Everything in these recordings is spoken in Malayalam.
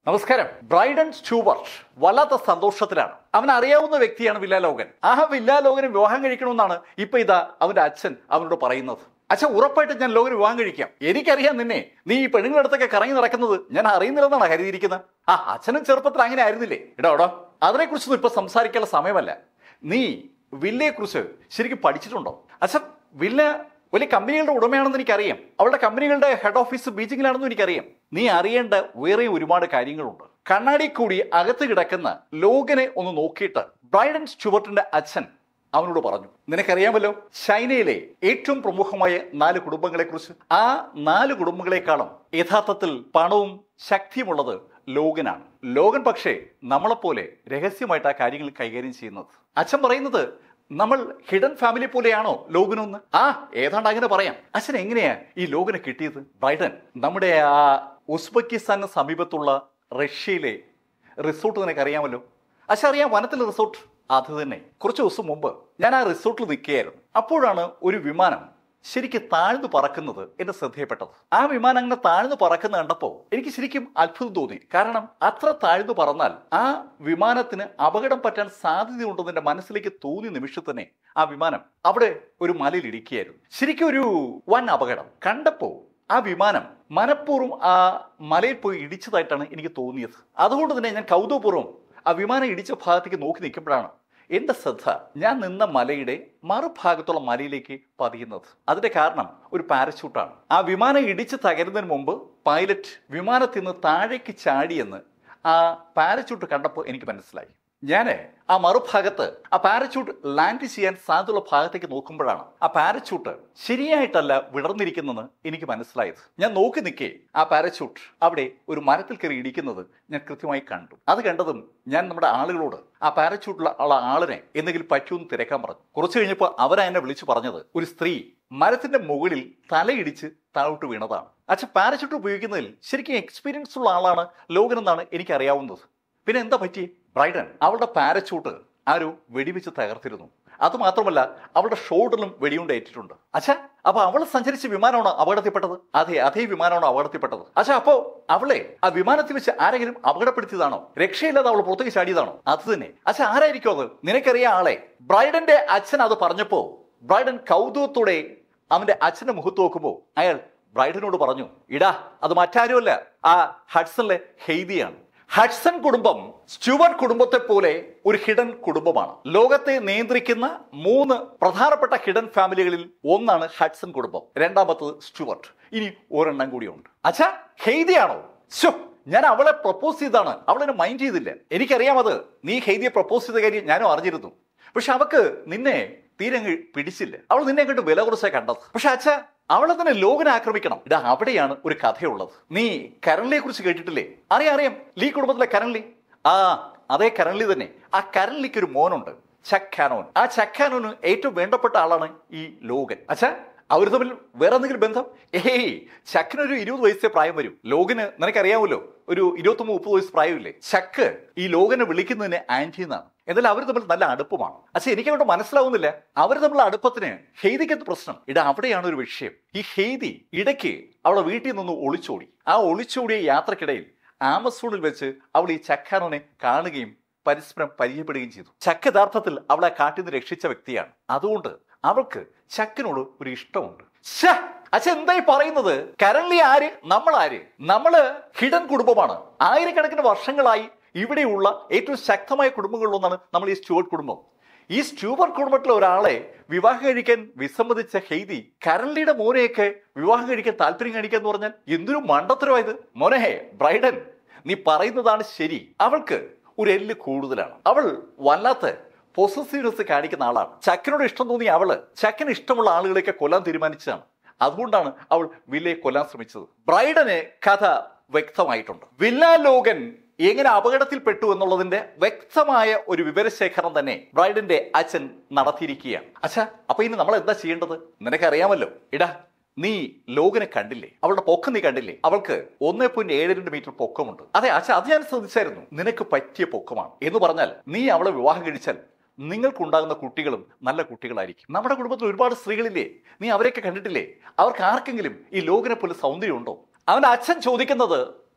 നമസ്കാരം ബ്രൈഡൻ സ്റ്റൂവർട്ട് വല്ലാത്ത സന്തോഷത്തിലാണ് അവൻ അറിയാവുന്ന വ്യക്തിയാണ് വില്ലാലോകൻ ആ വില്ലാലോകനെ വിവാഹം കഴിക്കണമെന്നാണ് ഇപ്പൊ ഇതാ അവന്റെ അച്ഛൻ അവനോട് പറയുന്നത് അച്ഛൻ ഉറപ്പായിട്ട് ഞാൻ ലോകന് വിവാഹം കഴിക്കാം എനിക്കറിയാം നിന്നെ നീ ഈ പെണ്ണുങ്ങളുടെ അടുത്തൊക്കെ കറങ്ങി നടക്കുന്നത് ഞാൻ അറിയുന്നില്ലെന്നാണ് കരുതിയിരിക്കുന്നത് ആ അച്ഛനും ചെറുപ്പത്തിൽ അങ്ങനെ ആയിരുന്നില്ലേ ഇടാ എടോ അതിനെക്കുറിച്ചൊന്നും ഇപ്പൊ സംസാരിക്കാനുള്ള സമയമല്ല നീ വില്ലയെക്കുറിച്ച് ശരിക്കും പഠിച്ചിട്ടുണ്ടോ അച്ഛൻ വില്ല വലിയ കമ്പനികളുടെ ഉടമയാണെന്ന് എനിക്കറിയാം അവളുടെ കമ്പനികളുടെ ഹെഡ് ഓഫീസ് ബീജിംഗിലാണെന്നും എനിക്കറിയാം നീ അറിയേണ്ട വേറെ ഒരുപാട് കാര്യങ്ങളുണ്ട് കണ്ണാടി കൂടി അകത്ത് കിടക്കുന്ന ലോകനെ ഒന്ന് നോക്കിയിട്ട് ബ്രൈഡൻ സ്റ്റുവർട്ടിന്റെ അച്ഛൻ അവനോട് പറഞ്ഞു നിനക്കറിയാമല്ലോ ചൈനയിലെ ഏറ്റവും പ്രമുഖമായ നാല് കുടുംബങ്ങളെ കുറിച്ച് ആ നാല് കുടുംബങ്ങളെക്കാളും യഥാർത്ഥത്തിൽ പണവും ശക്തിയുമുള്ളത് ലോകനാണ് ലോകൻ പക്ഷേ നമ്മളെപ്പോലെ രഹസ്യമായിട്ട് ആ കാര്യങ്ങൾ കൈകാര്യം ചെയ്യുന്നത് അച്ഛൻ പറയുന്നത് നമ്മൾ ഹിഡൻ ഫാമിലി പോലെയാണോ ലോകനൊന്ന് ആ ഏതാണ്ട് അങ്ങനെ പറയാം അച്ഛൻ എങ്ങനെയാ ഈ ലോകനെ കിട്ടിയത് ബ്രൈഡൻ നമ്മുടെ ആ ഉസ്ബെക്കിസ്ഥാന് സമീപത്തുള്ള റഷ്യയിലെ റിസോർട്ട് നിനക്ക് അറിയാമല്ലോ അച്ഛൻ അറിയാം വനത്തിലെ റിസോർട്ട് അത് തന്നെ കുറച്ച് ദിവസം മുമ്പ് ഞാൻ ആ റിസോർട്ടിൽ നിൽക്കുകയായിരുന്നു അപ്പോഴാണ് ഒരു വിമാനം ശരിക്ക് താഴ്ന്നു പറക്കുന്നത് എന്റെ ശ്രദ്ധയപ്പെട്ടത് ആ വിമാനം അങ്ങനെ താഴ്ന്നു പറക്കുന്ന കണ്ടപ്പോൾ എനിക്ക് ശരിക്കും അത്ഭുതം തോന്നി കാരണം അത്ര താഴ്ന്നു പറന്നാൽ ആ വിമാനത്തിന് അപകടം പറ്റാൻ സാധ്യതയുണ്ടെന്ന് എന്റെ മനസ്സിലേക്ക് തോന്നിയ നിമിഷത്തിൽ തന്നെ ആ വിമാനം അവിടെ ഒരു മലയിൽ ഇടിക്കുകയായിരുന്നു ശരിക്കും ഒരു വൻ അപകടം കണ്ടപ്പോ ആ വിമാനം മനഃപൂർവ്വം ആ മലയിൽ പോയി ഇടിച്ചതായിട്ടാണ് എനിക്ക് തോന്നിയത് അതുകൊണ്ട് തന്നെ ഞാൻ കൗതുകപൂർവ്വം ആ വിമാനം ഇടിച്ച ഭാഗത്തേക്ക് നോക്കി നിൽക്കുമ്പോഴാണ് എന്റെ ശ്രദ്ധ ഞാൻ നിന്ന മലയുടെ മറുഭാഗത്തുള്ള മലയിലേക്ക് പതിയുന്നത് അതിന്റെ കാരണം ഒരു പാരച്യൂട്ടാണ് ആ വിമാനം ഇടിച്ച് തകരുന്നതിന് മുമ്പ് പൈലറ്റ് വിമാനത്തിൽ നിന്ന് താഴേക്ക് ചാടിയെന്ന് ആ പാരച്യൂട്ട് കണ്ടപ്പോൾ എനിക്ക് മനസ്സിലായി ഞാൻ ആ മറുഭാഗത്ത് ആ പാരച്യൂട്ട് ലാൻഡ് ചെയ്യാൻ സാധ്യതയുള്ള ഭാഗത്തേക്ക് നോക്കുമ്പോഴാണ് ആ പാരച്യൂട്ട് ശരിയായിട്ടല്ല വിടർന്നിരിക്കുന്നെന്ന് എനിക്ക് മനസ്സിലായത് ഞാൻ നോക്കി നിൽക്കേ ആ പാരച്യൂട്ട് അവിടെ ഒരു മരത്തിൽ കയറി ഇടിക്കുന്നത് ഞാൻ കൃത്യമായി കണ്ടു അത് കണ്ടതും ഞാൻ നമ്മുടെ ആളുകളോട് ആ പാരച്യൂട്ടിലുള്ള ഉള്ള ആളിനെ എന്തെങ്കിലും പറ്റുമെന്ന് തിരക്കാൻ പറഞ്ഞു കുറച്ച് കഴിഞ്ഞപ്പോൾ അവരാ എന്നെ വിളിച്ചു പറഞ്ഞത് ഒരു സ്ത്രീ മരത്തിന്റെ മുകളിൽ തലയിടിച്ച് താഴോട്ട് വീണതാണ് അച്ഛൻ പാരച്യൂട്ട് ഉപയോഗിക്കുന്നതിൽ ശരിക്കും എക്സ്പീരിയൻസ് ഉള്ള ആളാണ് ലോകനെന്നാണ് എനിക്കറിയാവുന്നത് പിന്നെ എന്താ പറ്റി ബ്രൈഡൻ അവളുടെ പാരച്യൂട്ട് ആരോ വെടിവെച്ച് തകർത്തിരുന്നു അത് മാത്രമല്ല അവളുടെ ഷോൾഡറിലും വെടിയുണ്ടേറ്റിട്ടുണ്ട് അച്ഛാ അപ്പൊ അവൾ സഞ്ചരിച്ച വിമാനമാണോ അപകടത്തിൽപ്പെട്ടത് അതെ അതേ വിമാനമാണോ അപകടത്തിൽപ്പെട്ടത് അച്ഛാ അപ്പോ അവളെ ആ വിമാനത്തിൽ വെച്ച് ആരെങ്കിലും അപകടപ്പെടുത്തിയതാണോ രക്ഷയില്ലാതെ അവൾ പുറത്തേക്ക് ചാടിയതാണോ അത് തന്നെ അച്ഛാ ആരായിരിക്കും അത് നിനക്കറിയാം ആളെ ബ്രൈഡന്റെ അച്ഛൻ അത് പറഞ്ഞപ്പോ ബ്രൈഡൻ കൗതുകത്തോടെ അവന്റെ അച്ഛന്റെ മുഖത്ത് നോക്കുമ്പോൾ അയാൾ ബ്രൈഡനോട് പറഞ്ഞു ഇടാ അത് മറ്റാരുമല്ല ആ ഹഡ്സണിലെ ഹെയ്തിയാണ് ഹഡ്സൺ കുടുംബം സ്റ്റുവർട്ട് കുടുംബത്തെ പോലെ ഒരു ഹിഡൻ കുടുംബമാണ് ലോകത്തെ നിയന്ത്രിക്കുന്ന മൂന്ന് പ്രധാനപ്പെട്ട ഹിഡൻ ഫാമിലികളിൽ ഒന്നാണ് ഹഡ്സൺ കുടുംബം രണ്ടാമത്തത് സ്റ്റുവർട്ട് ഇനി ഒരെണ്ണം കൂടിയുണ്ട് അച്ഛാ ഹെയ്തിയാണോ ശോ ഞാൻ അവളെ പ്രപ്പോസ് ചെയ്താണ് അവളെന്നെ മൈൻഡ് ചെയ്തില്ല എനിക്കറിയാം അത് നീ ഹെയ്തിയെ പ്രപ്പോസ് ചെയ്ത കാര്യം ഞാനും അറിഞ്ഞിരുന്നു പക്ഷെ അവക്ക് നിന്നെ തീരെ അങ്ങ് പിടിച്ചില്ല അവൾ നിന്നെ അങ്ങോട്ട് വില കുറച്ചാ കണ്ടത് പക്ഷെ അച്ഛ അവളെ തന്നെ ലോകനെ ആക്രമിക്കണം ഇതാ അവിടെയാണ് ഒരു കഥയുള്ളത് നീ കരൺലിയെ കുറിച്ച് കേട്ടിട്ടില്ലേ അറിയാം അറിയാം ലീ കുടുംബത്തിലെ കരൺലി ആ അതേ കരൺലി തന്നെ ആ കരൺലിക്ക് ഒരു മോനുണ്ട് ചക്കാനോൻ ആ ചക്കാനോന് ഏറ്റവും വേണ്ടപ്പെട്ട ആളാണ് ഈ ലോകൻ അച്ഛാ അവർ തമ്മിൽ വേറെ എന്തെങ്കിലും ബന്ധം ഏയ് ചക്കിനൊരു ഇരുപത് വയസ്സേ പ്രായം വരും ലോകന് നിനക്കറിയാമല്ലോ ഒരു ഇരുപത്തൊമ്പത് മുപ്പത് വയസ്സ് പ്രായമില്ലേ ചക്ക് ഈ ലോകനെ വിളിക്കുന്നതിന് ആന്റി എന്നാണ് എന്നാൽ അവർ തമ്മിൽ നല്ല അടുപ്പമാണ് പക്ഷെ എനിക്ക് അങ്ങോട്ട് മനസ്സിലാവുന്നില്ല അവർ തമ്മിലുള്ള അടുപ്പത്തിന് ഹെയ്തിക്കത്ത് പ്രശ്നം ഇട അവിടെയാണ് ഒരു വിഷയം ഈ ഹെയ്തി ഇടയ്ക്ക് അവളെ വീട്ടിൽ നിന്ന് ഒളിച്ചോടി ആ ഒളിച്ചോടിയ യാത്രക്കിടയിൽ ആമസോണിൽ വെച്ച് അവൾ ഈ ചക്കാനോനെ കാണുകയും പരസ്പരം പരിചയപ്പെടുകയും ചെയ്തു ചക്ക യഥാർത്ഥത്തിൽ അവളെ കാട്ടിൽ നിന്ന് രക്ഷിച്ച വ്യക്തിയാണ് അതുകൊണ്ട് അവൾക്ക് ചക്കിനോട് ഒരു ഇഷ്ടമുണ്ട് ശ്ശേ, അച്ഛൻ എന്തായി പറയുന്നത് കരൺലി ആര് നമ്മൾ ആര് നമ്മള് ഹിഡൻ കുടുംബമാണ് ആയിരക്കണക്കിന് വർഷങ്ങളായി ഇവിടെയുള്ള ഏറ്റവും ശക്തമായ കുടുംബങ്ങളിലൊന്നാണ് നമ്മൾ ഈ സ്റ്റുവർട്ട് കുടുംബം ഈ സ്റ്റുവർട്ട് കുടുംബത്തിലെ ഒരാളെ വിവാഹം കഴിക്കാൻ വിസമ്മതിച്ച ഹെയ്തി കരൺലിയുടെ മോനെയൊക്കെ വിവാഹം കഴിക്കാൻ താല്പര്യം കാണിക്കുക എന്ന് പറഞ്ഞാൽ എന്തൊരു മണ്ടത്തരമായത് മോനെ ബ്രൈഡൻ നീ പറയുന്നതാണ് ശരി അവൾക്ക് ഒരു എല്ല് കൂടുതലാണ് അവൾ വല്ലാത്ത പൊസസീവ്നെസ് കാണിക്കുന്ന ആളാണ് ചക്കനോട് ഇഷ്ടം തോന്നിയ അവള് ചക്കന് ഇഷ്ടമുള്ള ആളുകളെയൊക്കെ കൊല്ലാൻ തീരുമാനിച്ചതാണ് അതുകൊണ്ടാണ് അവൾ വില്ലയെ കൊല്ലാൻ ശ്രമിച്ചത് ബ്രൈഡന് കഥ വ്യക്തമായിട്ടുണ്ട് വില്ല ലോകൻ എങ്ങനെ അപകടത്തിൽപ്പെട്ടു എന്നുള്ളതിന്റെ വ്യക്തമായ ഒരു വിവരശേഖരണം തന്നെ ബ്രൈഡന്റെ അച്ഛൻ നടത്തിയിരിക്കുകയാണ് അച്ഛാ അപ്പൊ ഇനി നമ്മൾ എന്താ ചെയ്യേണ്ടത് നിനക്കറിയാമല്ലോ ഇടാ നീ ലോകനെ കണ്ടില്ലേ അവളുടെ പൊക്കം നീ കണ്ടില്ലേ അവൾക്ക് ഒന്നേ പോയിന്റ് ഏഴ് രണ്ട് മീറ്റർ പൊക്കമുണ്ട് അതെ അച്ഛാ അത് ഞാൻ ശ്രദ്ധിച്ചായിരുന്നു നിനക്ക് പറ്റിയ പൊക്കമാണ് എന്ന് പറഞ്ഞാൽ നീ അവളെ വിവാഹം കഴിച്ചാൽ നിങ്ങൾക്കുണ്ടാകുന്ന കുട്ടികളും നല്ല കുട്ടികളായിരിക്കും നമ്മുടെ കുടുംബത്തിൽ ഒരുപാട് സ്ത്രീകളില്ലേ നീ അവരെയൊക്കെ കണ്ടിട്ടില്ലേ അവർക്ക് ആർക്കെങ്കിലും ഈ ലോകനെ പോലെ സൗന്ദര്യം ഉണ്ടോ അവന്റെ അച്ഛൻ ചോദിക്കുന്നത്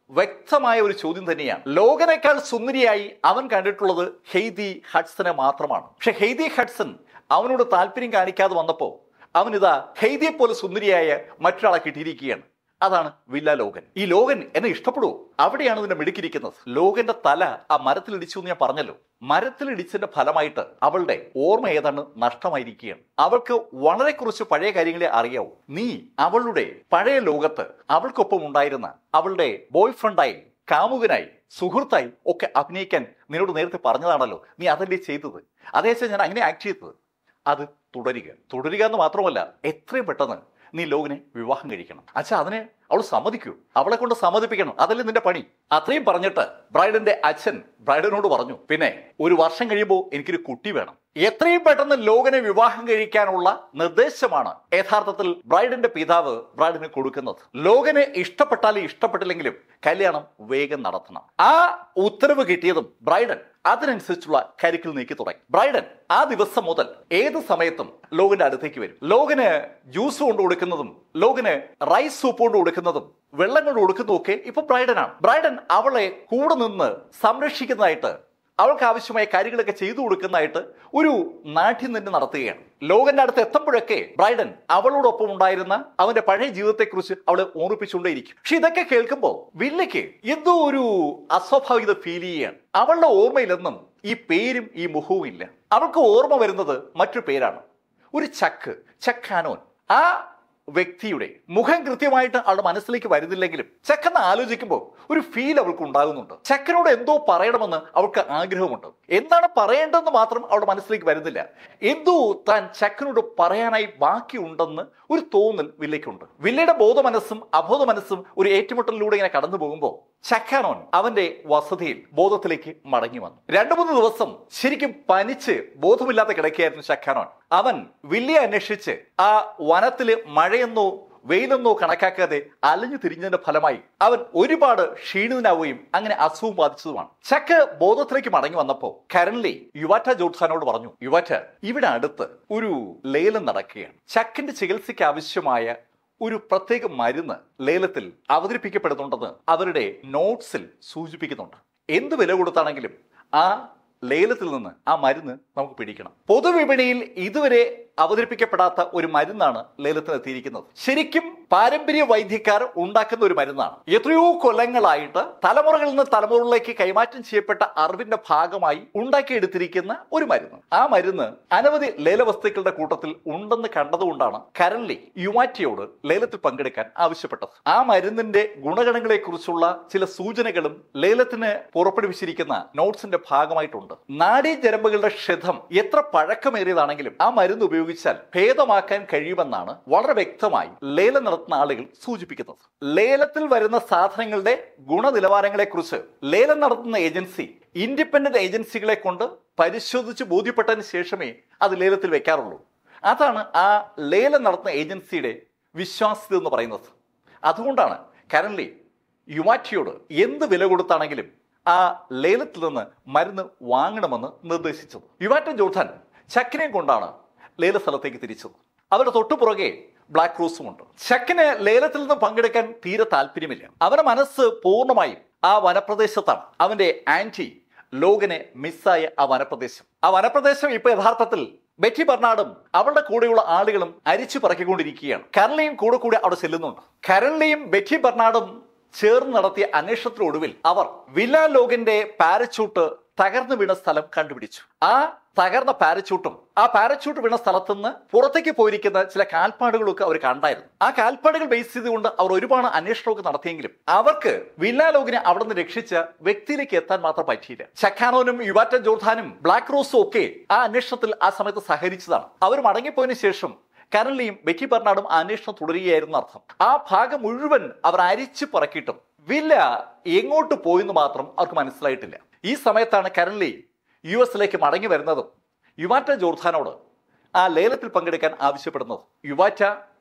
വ്യക്തമായ ഒരു ചോദ്യം തന്നെയാണ് ലോകനേക്കാൾ സുന്ദരിയായി അവൻ കണ്ടിട്ടുള്ളത് ഹെയ്തി ഹഡ്സനെ മാത്രമാണ് പക്ഷെ ഹെയ്തി ഹഡ്സൺ അവനോട് താല്പര്യം കാണിക്കാതെ വന്നപ്പോൾ അവനിതാ ഹെയ്തിയെ പോലെ സുന്ദരിയായ മറ്റൊരാളെ കിട്ടിയിരിക്കുകയാണ് അതാണ് വില്ല ലോകൻ ഈ ലോകൻ എന്നെ ഇഷ്ടപ്പെടുവോ അവിടെയാണ് ഇതിന്റെ മിടുക്കിരിക്കുന്നത് ലോകന്റെ തല ആ മരത്തിലിടിച്ചു എന്ന് ഞാൻ പറഞ്ഞല്ലോ മരത്തിലിടിച്ചതിന്റെ ഫലമായിട്ട് അവളുടെ ഓർമ്മ ഏതാണ്ട് നഷ്ടമായിരിക്കുകയാണ് അവൾക്ക് വളരെ കുറച്ച് പഴയ കാര്യങ്ങളെ അറിയാവൂ നീ അവളുടെ പഴയ ലോകത്ത് അവൾക്കൊപ്പം ഉണ്ടായിരുന്ന അവളുടെ ബോയ് ഫ്രണ്ടായി കാമുകനായി സുഹൃത്തായി ഒക്കെ അഭിനയിക്കാൻ നിന്നോട് നേരത്തെ പറഞ്ഞതാണല്ലോ നീ അതല്ലേ ചെയ്തത് അതേസരം ഞാൻ അങ്ങനെ ആക്ട് ചെയ്തത് അത് തുടരുക തുടരുക എന്ന് മാത്രമല്ല എത്രയും പെട്ടെന്ന് നീ ലോകിനെ വിവാഹം കഴിക്കണം അച്ഛാ അതിനെ അവൾ സമ്മതിക്കൂ അവളെ കൊണ്ട് സമ്മതിപ്പിക്കണം അതല്ലേ നിന്റെ പണി അത്രയും പറഞ്ഞിട്ട് ബ്രൈഡിന്റെ അച്ഛൻ ബ്രൈഡിനോട് പറഞ്ഞു പിന്നെ ഒരു വർഷം കഴിയുമ്പോൾ എനിക്കൊരു കുട്ടി വേണം എത്രയും പെട്ടെന്ന് ലോകനെ വിവാഹം കഴിക്കാനുള്ള നിർദ്ദേശമാണ് യഥാർത്ഥത്തിൽ ബ്രൈഡിന്റെ പിതാവ് ബ്രൈഡിന് കൊടുക്കുന്നത് ലോകനെ ഇഷ്ടപ്പെട്ടാലും ഇഷ്ടപ്പെട്ടില്ലെങ്കിലും കല്യാണം വേഗം നടത്തണം ആ ഉത്തരവ് കിട്ടിയതും ബ്രൈഡൻ അതിനനുസരിച്ചുള്ള കരിക്കിൽ നീക്കി തുടങ്ങി ബ്രൈഡൻ ആ ദിവസം മുതൽ ഏത് സമയത്തും ലോകന്റെ അടുത്തേക്ക് വരും ലോകന് ജ്യൂസ് കൊണ്ട് കൊടുക്കുന്നതും ലോകന് റൈസ് സൂപ്പ് കൊണ്ട് കൊടുക്കുന്നതും വെള്ളം കൊണ്ട് കൊടുക്കുന്നതും ഒക്കെ ഇപ്പൊ ബ്രൈഡനാണ് ബ്രൈഡൻ അവളെ കൂടെ നിന്ന് സംരക്ഷിക്കുന്നതായിട്ട് അവൾക്ക് ആവശ്യമായ കാര്യങ്ങളൊക്കെ ചെയ്തു കൊടുക്കുന്നതായിട്ട് ഒരു നാട്യം തന്നെ നടത്തുകയാണ് ലോകന്റെ അടുത്ത് എത്തുമ്പോഴൊക്കെ ബ്രൈഡൻ അവളോടൊപ്പം ഉണ്ടായിരുന്ന അവന്റെ പഴയ ജീവിതത്തെക്കുറിച്ച് അവളെ ഓർമ്മിപ്പിച്ചുകൊണ്ടേയിരിക്കും പക്ഷെ ഇതൊക്കെ കേൾക്കുമ്പോൾ വില്ലയ്ക്ക് എന്തോ ഒരു അസ്വാഭാവികത ഫീൽ ചെയ്യുകയാണ് അവളുടെ ഓർമ്മയിലൊന്നും ഈ പേരും ഈ മുഖവും ഇല്ല അവൾക്ക് ഓർമ്മ വരുന്നത് മറ്റൊരു പേരാണ് ഒരു ചക്ക് ചക്കാനോൻ ആ വ്യക്തിയുടെ മുഖം കൃത്യമായിട്ട് അവളുടെ മനസ്സിലേക്ക് വരുന്നില്ലെങ്കിലും ചെക്കെന്ന് ആലോചിക്കുമ്പോൾ ഒരു ഫീൽ അവൾക്ക് ഉണ്ടാകുന്നുണ്ട് ചെക്കനോട് എന്തോ പറയണമെന്ന് അവൾക്ക് ആഗ്രഹമുണ്ട് എന്താണ് പറയേണ്ടതെന്ന് മാത്രം അവളുടെ മനസ്സിലേക്ക് വരുന്നില്ല എന്തോ താൻ ചെക്കനോട് പറയാനായി ബാക്കിയുണ്ടെന്ന് ഒരു തോന്നൽ വില്ലയ്ക്കുണ്ട് വില്ലയുടെ ബോധമനസ്സും അബോധ മനസ്സും ഒരു ഏറ്റുമുട്ടലിലൂടെ ഇങ്ങനെ കടന്നു പോകുമ്പോൾ ചക്കാനോൻ അവന്റെ വസതിയിൽ ബോധത്തിലേക്ക് മടങ്ങി വന്നു രണ്ടു മൂന്ന് ദിവസം ശരിക്കും പനിച്ച് ബോധമില്ലാതെ കിടക്കുകയായിരുന്നു ചക്കാനോൻ അവൻ വില്ലിയെ അന്വേഷിച്ച് ആ വനത്തില് മഴയെന്നോ വെയിലെന്നോ കണക്കാക്കാതെ അലഞ്ഞു തിരിഞ്ഞതിന്റെ ഫലമായി അവൻ ഒരുപാട് ക്ഷീണിതനാവുകയും അങ്ങനെ അസുഖം ബാധിച്ചതുമാണ് ചക്ക് ബോധത്തിലേക്ക് മടങ്ങി വന്നപ്പോ കരൺലി യുവാറ്റ ജോത്സാനോട് പറഞ്ഞു യുവാറ്റ ഇവിടെ അടുത്ത് ഒരു ലേലം നടക്കുകയാണ് ചക്കിന്റെ ചികിത്സയ്ക്ക് ആവശ്യമായ ഒരു പ്രത്യേക മരുന്ന് ലേലത്തിൽ അവതരിപ്പിക്കപ്പെടുന്നുണ്ടെന്ന് അവരുടെ നോട്ട്സിൽ സൂചിപ്പിക്കുന്നുണ്ട് എന്ത് വില കൊടുത്താണെങ്കിലും ആ ലേലത്തിൽ നിന്ന് ആ മരുന്ന് നമുക്ക് പിടിക്കണം പൊതുവിപണിയിൽ ഇതുവരെ അവതരിപ്പിക്കപ്പെടാത്ത ഒരു മരുന്നാണ് ലേലത്തിന് എത്തിയിരിക്കുന്നത് ശരിക്കും പാരമ്പര്യ വൈദ്യക്കാർ ഉണ്ടാക്കുന്ന ഒരു മരുന്നാണ് എത്രയോ കൊല്ലങ്ങളായിട്ട് തലമുറകളിൽ നിന്ന് തലമുറകളിലേക്ക് കൈമാറ്റം ചെയ്യപ്പെട്ട അറിവിന്റെ ഭാഗമായി ഉണ്ടാക്കിയെടുത്തിരിക്കുന്ന ഒരു മരുന്ന് ആ മരുന്ന് അനവധി ലേലവസ്തുക്കളുടെ കൂട്ടത്തിൽ ഉണ്ടെന്ന് കണ്ടതുകൊണ്ടാണ് കരൺലി യുമാറ്റിയോട് ലേലത്തിൽ പങ്കെടുക്കാൻ ആവശ്യപ്പെട്ടത് ആ മരുന്നിന്റെ ഗുണഗണങ്ങളെ കുറിച്ചുള്ള ചില സൂചനകളും ലേലത്തിന് പുറപ്പെടുവിച്ചിരിക്കുന്ന നോട്ട്സിന്റെ ഭാഗമായിട്ടുണ്ട് നാഡീ ജരമ്പുകളുടെ ക്ഷതം എത്ര പഴക്കമേറിയതാണെങ്കിലും ആ മരുന്ന് ഉപയോഗിച്ചാൽ ഭേദമാക്കാൻ കഴിയുമെന്നാണ് വളരെ വ്യക്തമായി ലേലം നടത്തുന്ന ആളുകൾ സൂചിപ്പിക്കുന്നത് ലേലത്തിൽ വരുന്ന സാധനങ്ങളുടെ ഗുണനിലവാരങ്ങളെ കുറിച്ച് ലേലം നടത്തുന്ന ഏജൻസി ഇൻഡിപെൻഡന്റ് ഏജൻസികളെ കൊണ്ട് പരിശോധിച്ച് ബോധ്യപ്പെട്ടതിന് ശേഷമേ അത് ലേലത്തിൽ വെക്കാറുള്ളൂ അതാണ് ആ ലേലം നടത്തുന്ന ഏജൻസിയുടെ വിശ്വാസ്യത എന്ന് പറയുന്നത് അതുകൊണ്ടാണ് കരൺലി യുമാറ്റിയോട് എന്ത് വില കൊടുത്താണെങ്കിലും ആ ലേലത്തിൽ നിന്ന് മരുന്ന് വാങ്ങണമെന്ന് നിർദ്ദേശിച്ചത് യുവാറ്റ ജോർദാൻ ചക്കിനെയും കൊണ്ടാണ് ലേല സ്ഥലത്തേക്ക് തിരിച്ചത് അവരുടെ തൊട്ടുപുറകെ ബ്ലാക്ക് റോസും ഉണ്ട് ചക്കിന് ലേലത്തിൽ നിന്ന് പങ്കെടുക്കാൻ തീരെ താല്പര്യമില്ല അവന്റെ മനസ്സ് പൂർണ്ണമായും ആ വനപ്രദേശത്താണ് അവന്റെ ആന്റി ലോകനെ മിസ്സായ ആ വനപ്രദേശം ആ വനപ്രദേശം ഇപ്പൊ യഥാർത്ഥത്തിൽ ബെറ്റി ബർണാഡും അവളുടെ കൂടെയുള്ള ആളുകളും അരിച്ചു പറക്കിക്കൊണ്ടിരിക്കുകയാണ് കരളിയും കൂടെ കൂടെ അവിടെ ചെല്ലുന്നുണ്ട് കരളിയും ബെറ്റി ബർണാഡും ചേർന്ന് നടത്തിയ അന്വേഷണത്തിനൊടുവിൽ അവർ വില്ല ലോകിന്റെ പാരച്യൂട്ട് തകർന്നു വീണ സ്ഥലം കണ്ടുപിടിച്ചു ആ തകർന്ന പാരച്യൂട്ടും ആ പാരച്യൂട്ട് വീണ സ്ഥലത്തു നിന്ന് പുറത്തേക്ക് പോയിരിക്കുന്ന ചില കാൽപ്പാടുകളൊക്കെ അവർ കണ്ടായിരുന്നു ആ കാൽപ്പാടുകൾ ബേസ് ചെയ്തുകൊണ്ട് അവർ ഒരുപാട് അന്വേഷണമൊക്കെ നടത്തിയെങ്കിലും അവർക്ക് വില്ലാലോകിനെ അവിടെ നിന്ന് രക്ഷിച്ച വ്യക്തിയിലേക്ക് എത്താൻ മാത്രം പറ്റിയില്ല ചക്കാനോനും യുവാറ്റ ജോർദാനും ബ്ലാക്ക് റോസും ഒക്കെ ആ അന്വേഷണത്തിൽ ആ സമയത്ത് സഹകരിച്ചതാണ് അവർ മടങ്ങിപ്പോയതിനു ശേഷം കരളിയും ബെറ്റി ബർണാഡും ആ അന്വേഷണം തുടരുകയായിരുന്നു അർത്ഥം ആ ഭാഗം മുഴുവൻ അവർ അരിച്ചു പറക്കിയിട്ടും വില്ല എങ്ങോട്ട് പോയെന്ന് മാത്രം അവർക്ക് മനസ്സിലായിട്ടില്ല ഈ സമയത്താണ് കരൺലി യു എസിലേക്ക് മടങ്ങി വരുന്നതും യുവാറ്റ ജോർദാനോട് ആ ലേലത്തിൽ പങ്കെടുക്കാൻ ആവശ്യപ്പെടുന്നത് യുവാറ്റ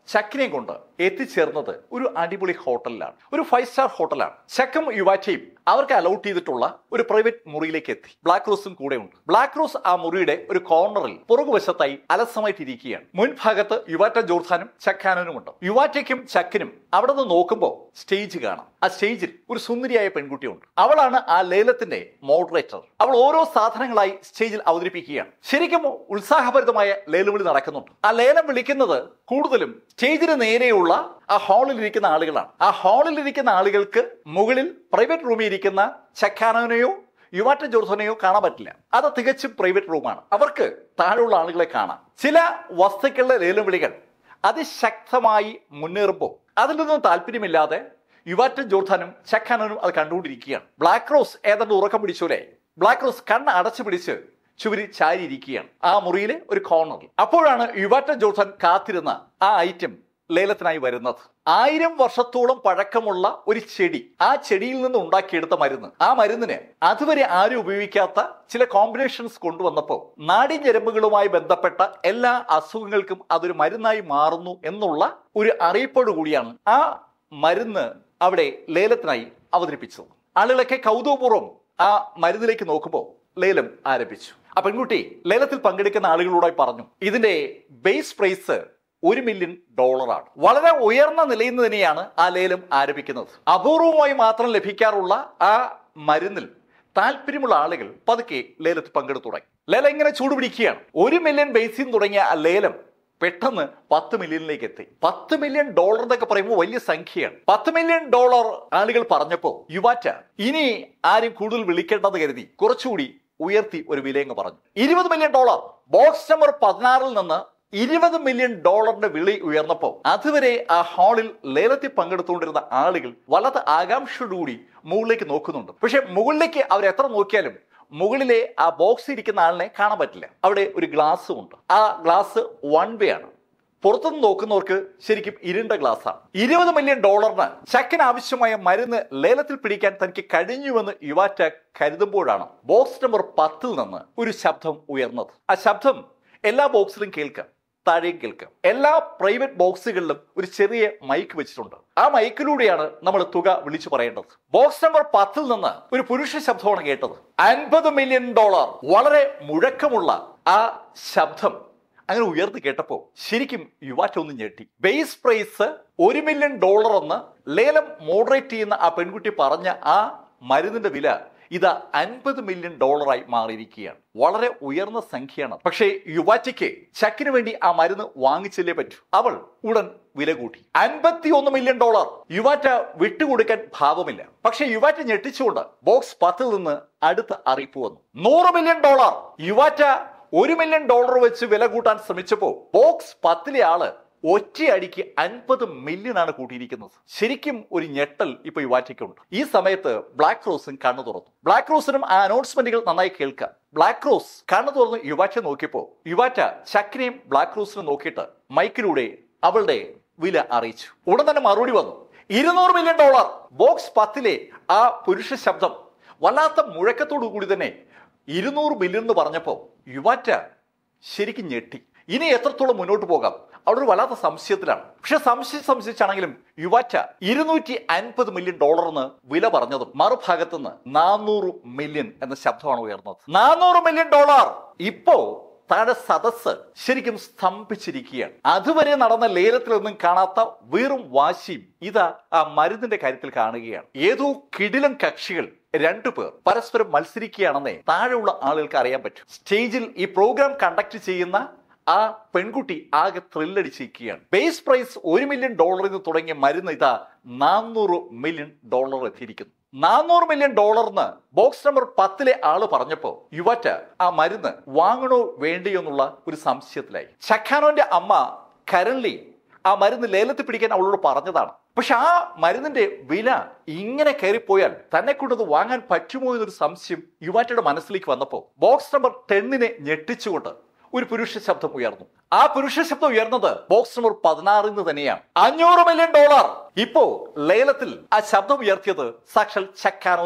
ചക്കിനെയും കൊണ്ട് എത്തിച്ചേർന്നത് ഒരു അടിപൊളി ഹോട്ടലിലാണ് ഒരു ഫൈവ് സ്റ്റാർ ഹോട്ടലാണ് ചക്കും യുവാറ്റയും അവർക്ക് അലൗട്ട് ചെയ്തിട്ടുള്ള ഒരു പ്രൈവറ്റ് മുറിയിലേക്ക് എത്തി ബ്ലാക്ക് റോസും കൂടെ ഉണ്ട് ബ്ലാക്ക് റോസ് ആ മുറിയുടെ ഒരു കോർണറിൽ പുറകുവശത്തായി അലസമായിട്ട് ഇരിക്കുകയാണ് മുൻഭാഗത്ത് യുവാറ്റ ജോർധാനും ചക്കാനനും ഉണ്ട് യുവാറ്റയ്ക്കും ചക്കിനും അവിടെ നിന്ന് നോക്കുമ്പോൾ സ്റ്റേജ് കാണാം ആ സ്റ്റേജിൽ ഒരു സുന്ദരിയായ പെൺകുട്ടിയുണ്ട് അവളാണ് ആ ലേലത്തിന്റെ മോഡറേറ്റർ അവൾ ഓരോ സാധനങ്ങളായി സ്റ്റേജിൽ അവതരിപ്പിക്കുകയാണ് ശരിക്കും ഉത്സാഹഭരിതമായ ലേലവിളി നടക്കുന്നുണ്ട് ആ ലേലം വിളിക്കുന്നത് കൂടുതലും സ്റ്റേജിന് നേരെയുള്ള ആ ഹാളിൽ ഇരിക്കുന്ന ആളുകളാണ് ആ ഹാളിൽ ഇരിക്കുന്ന ആളുകൾക്ക് മുകളിൽ പ്രൈവറ്റ് റൂമിൽ ഇരിക്കുന്ന ചക്കാനോനെയോ യുവാറ്റ ജോർസനെയോ കാണാൻ പറ്റില്ല അത് തികച്ചും പ്രൈവറ്റ് റൂമാണ് അവർക്ക് താഴെയുള്ള ആളുകളെ കാണാം ചില വസ്തുക്കളുടെ ലേലം വിളികൾ അതിശക്തമായി മുന്നേറുമ്പോൾ അതിൽ നിന്നും താല്പര്യമില്ലാതെ യുവാറ്റ ജോർധാനും ചക്കാനനും അത് കണ്ടുകൊണ്ടിരിക്കുകയാണ് ബ്ലാക്ക് റോസ് ഏതാണ്ട് ഉറക്കം പിടിച്ചോലെ ബ്ലാക്ക് റോസ് കണ്ണ് അടച്ചു പിടിച്ച് ചുവരി ചാരിയിരിക്കുകയാണ് ആ മുറിയിലെ ഒരു കോർണറിൽ അപ്പോഴാണ് യുവാറ്റ ജോർധാൻ കാത്തിരുന്ന ആ ഐറ്റം ലേലത്തിനായി വരുന്നത് ആയിരം വർഷത്തോളം പഴക്കമുള്ള ഒരു ചെടി ആ ചെടിയിൽ നിന്ന് ഉണ്ടാക്കിയെടുത്ത മരുന്ന് ആ മരുന്നിന് അതുവരെ ആരും ഉപയോഗിക്കാത്ത ചില കോമ്പിനേഷൻസ് കൊണ്ടുവന്നപ്പോൾ നാഡീഞരമ്പുകളുമായി ബന്ധപ്പെട്ട എല്ലാ അസുഖങ്ങൾക്കും അതൊരു മരുന്നായി മാറുന്നു എന്നുള്ള ഒരു അറിയിപ്പോടു കൂടിയാണ് ആ മരുന്ന് അവിടെ ലേലത്തിനായി അവതരിപ്പിച്ചത് ആളുകളൊക്കെ കൗതുകപൂർവ്വം ആ മരുന്നിലേക്ക് നോക്കുമ്പോൾ ലേലം ആരംഭിച്ചു ആ പെൺകുട്ടി ലേലത്തിൽ പങ്കെടുക്കുന്ന ആളുകളോടായി പറഞ്ഞു ഇതിന്റെ ബേസ് പ്രൈസ് ഒരു മില്യൺ ഡോളറാണ് വളരെ ഉയർന്ന നിലയിൽ നിന്ന് തന്നെയാണ് ആ ലേലം ആരംഭിക്കുന്നത് അപൂർവമായി മാത്രം ലഭിക്കാറുള്ള ആ മരുന്നിൽ താല്പര്യമുള്ള ആളുകൾ പതുക്കെ ലേലത്തിൽ പങ്കെടുത്തു തുടങ്ങി ലേലം ഇങ്ങനെ ചൂടുപിടിക്കുകയാണ് ഒരു മില്യൺ ബേസിൽ തുടങ്ങിയ ആ ലേലം പെട്ടെന്ന് പത്ത് മില്യണിലേക്ക് എത്തി പത്ത് മില്യൺ ഡോളർ എന്നൊക്കെ പറയുമ്പോൾ വലിയ സംഖ്യയാണ് പത്ത് മില്യൺ ഡോളർ ആളുകൾ പറഞ്ഞപ്പോ യുവാറ്റ ഇനി ആരും കൂടുതൽ വിളിക്കേണ്ടെന്ന് കരുതി കുറച്ചുകൂടി ഉയർത്തി ഒരു വിലയങ്ങ് പറഞ്ഞു ഇരുപത് മില്യൺ ഡോളർ ബോക്സ് നമ്പർ പതിനാറിൽ നിന്ന് ഇരുപത് മില്യൺ ഡോളറിന്റെ വിളി ഉയർന്നപ്പോൾ അതുവരെ ആ ഹാളിൽ ലേലത്തിൽ പങ്കെടുത്തുകൊണ്ടിരുന്ന ആളുകൾ വളരെ ആകാംക്ഷയോടുകൂടി മുകളിലേക്ക് നോക്കുന്നുണ്ട് പക്ഷെ മുകളിലേക്ക് അവർ എത്ര നോക്കിയാലും മുകളിലെ ആ ബോക്സ് ഇരിക്കുന്ന ആളിനെ കാണാൻ പറ്റില്ല അവിടെ ഒരു ഗ്ലാസ്സും ഉണ്ട് ആ ഗ്ലാസ് വൺ വേ ആണ് പുറത്തുനിന്ന് നോക്കുന്നവർക്ക് ശരിക്കും ഇരുണ്ട ഗ്ലാസ്സാണ് ഇരുപത് മില്യൺ ഡോളറിന് ചക്കിന് ആവശ്യമായ മരുന്ന് ലേലത്തിൽ പിടിക്കാൻ തനിക്ക് കഴിഞ്ഞുവെന്ന് യുവാറ്റ കരുതുമ്പോഴാണ് ബോക്സ് നമ്പർ പത്തിൽ നിന്ന് ഒരു ശബ്ദം ഉയർന്നത് ആ ശബ്ദം എല്ലാ ബോക്സിലും കേൾക്കാം താഴെയും കേൾക്കാം എല്ലാ പ്രൈവറ്റ് ബോക്സുകളിലും ഒരു ചെറിയ മൈക്ക് വെച്ചിട്ടുണ്ട് ആ മൈക്കിലൂടെയാണ് നമ്മൾ തുക വിളിച്ചു പറയേണ്ടത് ബോക്സ് നമ്പർ പത്തിൽ നിന്ന് ഒരു പുരുഷ ശബ്ദമാണ് കേട്ടത് അൻപത് മില്യൺ ഡോളർ വളരെ മുഴക്കമുള്ള ആ ശബ്ദം അങ്ങനെ ഉയർത്തി കേട്ടപ്പോൾ ശരിക്കും യുവാറ്റ ഒന്ന് ഞെട്ടി ബേസ് പ്രൈസ് ഒരു മില്യൺ ഡോളർ എന്ന് ലേലം മോഡറേറ്റ് ചെയ്യുന്ന ആ പെൺകുട്ടി പറഞ്ഞ ആ മരുന്നിന്റെ വില ഇത് അൻപത് മില്യൺ ഡോളറായി മാറിയിരിക്കുകയാണ് വളരെ ഉയർന്ന സംഖ്യയാണ് പക്ഷേ യുവാറ്റയ്ക്ക് ചക്കിന് വേണ്ടി ആ മരുന്ന് വാങ്ങിച്ചല്ലേ പറ്റൂ അവൾ ഉടൻ വില കൂട്ടി അൻപത്തി ഒന്ന് മില്യൺ ഡോളർ യുവാറ്റ വിട്ടുകൊടുക്കാൻ ഭാവമില്ല പക്ഷേ യുവാറ്റ ഞെട്ടിച്ചുകൊണ്ട് ബോക്സ് പത്തിൽ നിന്ന് അടുത്ത അറിയിപ്പ് വന്നു നൂറ് മില്യൺ ഡോളർ യുവാറ്റ ഒരു മില്യൺ ഡോളർ വെച്ച് വില കൂട്ടാൻ ശ്രമിച്ചപ്പോൾ ബോക്സ് പത്തിലെ ആള് ഒറ്റയടിക്ക് അൻപത് മില്യൺ ആണ് കൂട്ടിയിരിക്കുന്നത് ശരിക്കും ഒരു ഞെട്ടൽ ഇപ്പൊ യുവാറ്റയ്ക്കുണ്ട് ഈ സമയത്ത് ബ്ലാക്ക് റോസും കണ്ണു തുറന്നു ബ്ലാക്ക് റോസിനും ആ അനൗൺസ്മെന്റുകൾ നന്നായി കേൾക്കാം ബ്ലാക്ക് റോസ് കണ്ണു തുറന്ന് യുവാറ്റ നോക്കിയപ്പോ യുവാറ്റ ചക്കിനെയും ബ്ലാക്ക് റോസിനും നോക്കിയിട്ട് മൈക്കിലൂടെ അവളുടെ വില അറിയിച്ചു ഉടൻ തന്നെ മറുപടി വന്നു ഇരുന്നൂറ് മില്യൺ ഡോളർ ബോക്സ് പത്തിലെ ആ പുരുഷ ശബ്ദം വല്ലാത്ത മുഴക്കത്തോടു കൂടി തന്നെ ഇരുന്നൂറ് മില്യൺ എന്ന് പറഞ്ഞപ്പോൾ യുവാറ്റ ശരിക്കും ഞെട്ടി ഇനി എത്രത്തോളം മുന്നോട്ട് പോകാം അവിടെ ഒരു വല്ലാത്ത സംശയത്തിലാണ് പക്ഷെ സംശയം സംശയിച്ചാണെങ്കിലും യുവാറ്റ ഇരുന്നൂറ്റി അൻപത് മില്യൺ ഡോളർ എന്ന് വില പറഞ്ഞതും മറുഭാഗത്ത് നിന്ന് നാനൂറ് മില്യൺ എന്ന ശബ്ദമാണ് ഉയർന്നത് നാനൂറ് മില്യൺ ഡോളർ ഇപ്പോ താഴെ സദസ്സ് ശരിക്കും സ്തംഭിച്ചിരിക്കുകയാണ് അതുവരെ നടന്ന ലേലത്തിലൊന്നും കാണാത്ത വീറും വാശിയും ഇതാ ആ മരുന്നിന്റെ കാര്യത്തിൽ കാണുകയാണ് ഏതോ കിടിലം കക്ഷികൾ രണ്ടു പേർ പരസ്പരം മത്സരിക്കുകയാണെന്നേ താഴെയുള്ള ആളുകൾക്ക് അറിയാൻ പറ്റും സ്റ്റേജിൽ ഈ പ്രോഗ്രാം കണ്ടക്ട് ചെയ്യുന്ന ആ പെൺകുട്ടി ആകെ ത്രില്ലടിച്ചിരിക്കുകയാണ് ബേസ് പ്രൈസ് ഒരു മില്യൺ ഡോളറിൽ നിന്ന് തുടങ്ങിയ മരുന്ന് ഇതാ നാനൂറ് മില്യൺ ഡോളർ എത്തിയിരിക്കുന്നു നാനൂറ് മില്യൺ ഡോളറിന് ബോക്സ് നമ്പർ പത്തിലെ ആള് പറഞ്ഞപ്പോ യുവറ്റ ആ മരുന്ന് വാങ്ങണോ വേണ്ടിയോ എന്നുള്ള ഒരു സംശയത്തിലായി ചക്കാനോന്റെ അമ്മ കരൺലി ആ മരുന്ന് ലേലത്തിൽ പിടിക്കാൻ അവളോട് പറഞ്ഞതാണ് പക്ഷെ ആ മരുന്നിന്റെ വില ഇങ്ങനെ കയറിപ്പോയാൽ തന്നെ കൊണ്ടത് വാങ്ങാൻ പറ്റുമോ എന്നൊരു സംശയം യുവാറ്റയുടെ മനസ്സിലേക്ക് വന്നപ്പോൾ ബോക്സ് നമ്പർ ടെന്നിനെ ഞെട്ടിച്ചുകൊണ്ട് ഒരു പുരുഷ ശബ്ദം ഉയർന്നു ആ പുരുഷ ശബ്ദം ഉയർന്നത് ബോക്സ് നമ്പർ പതിനാറിൽ നിന്ന് തന്നെയാണ് അഞ്ഞൂറ് മില്യൺ ഡോളർ ഇപ്പോ ലേലത്തിൽ ആ ശബ്ദം ഉയർത്തിയത് സാക്ഷാൽ ചക്കാനോനാണ്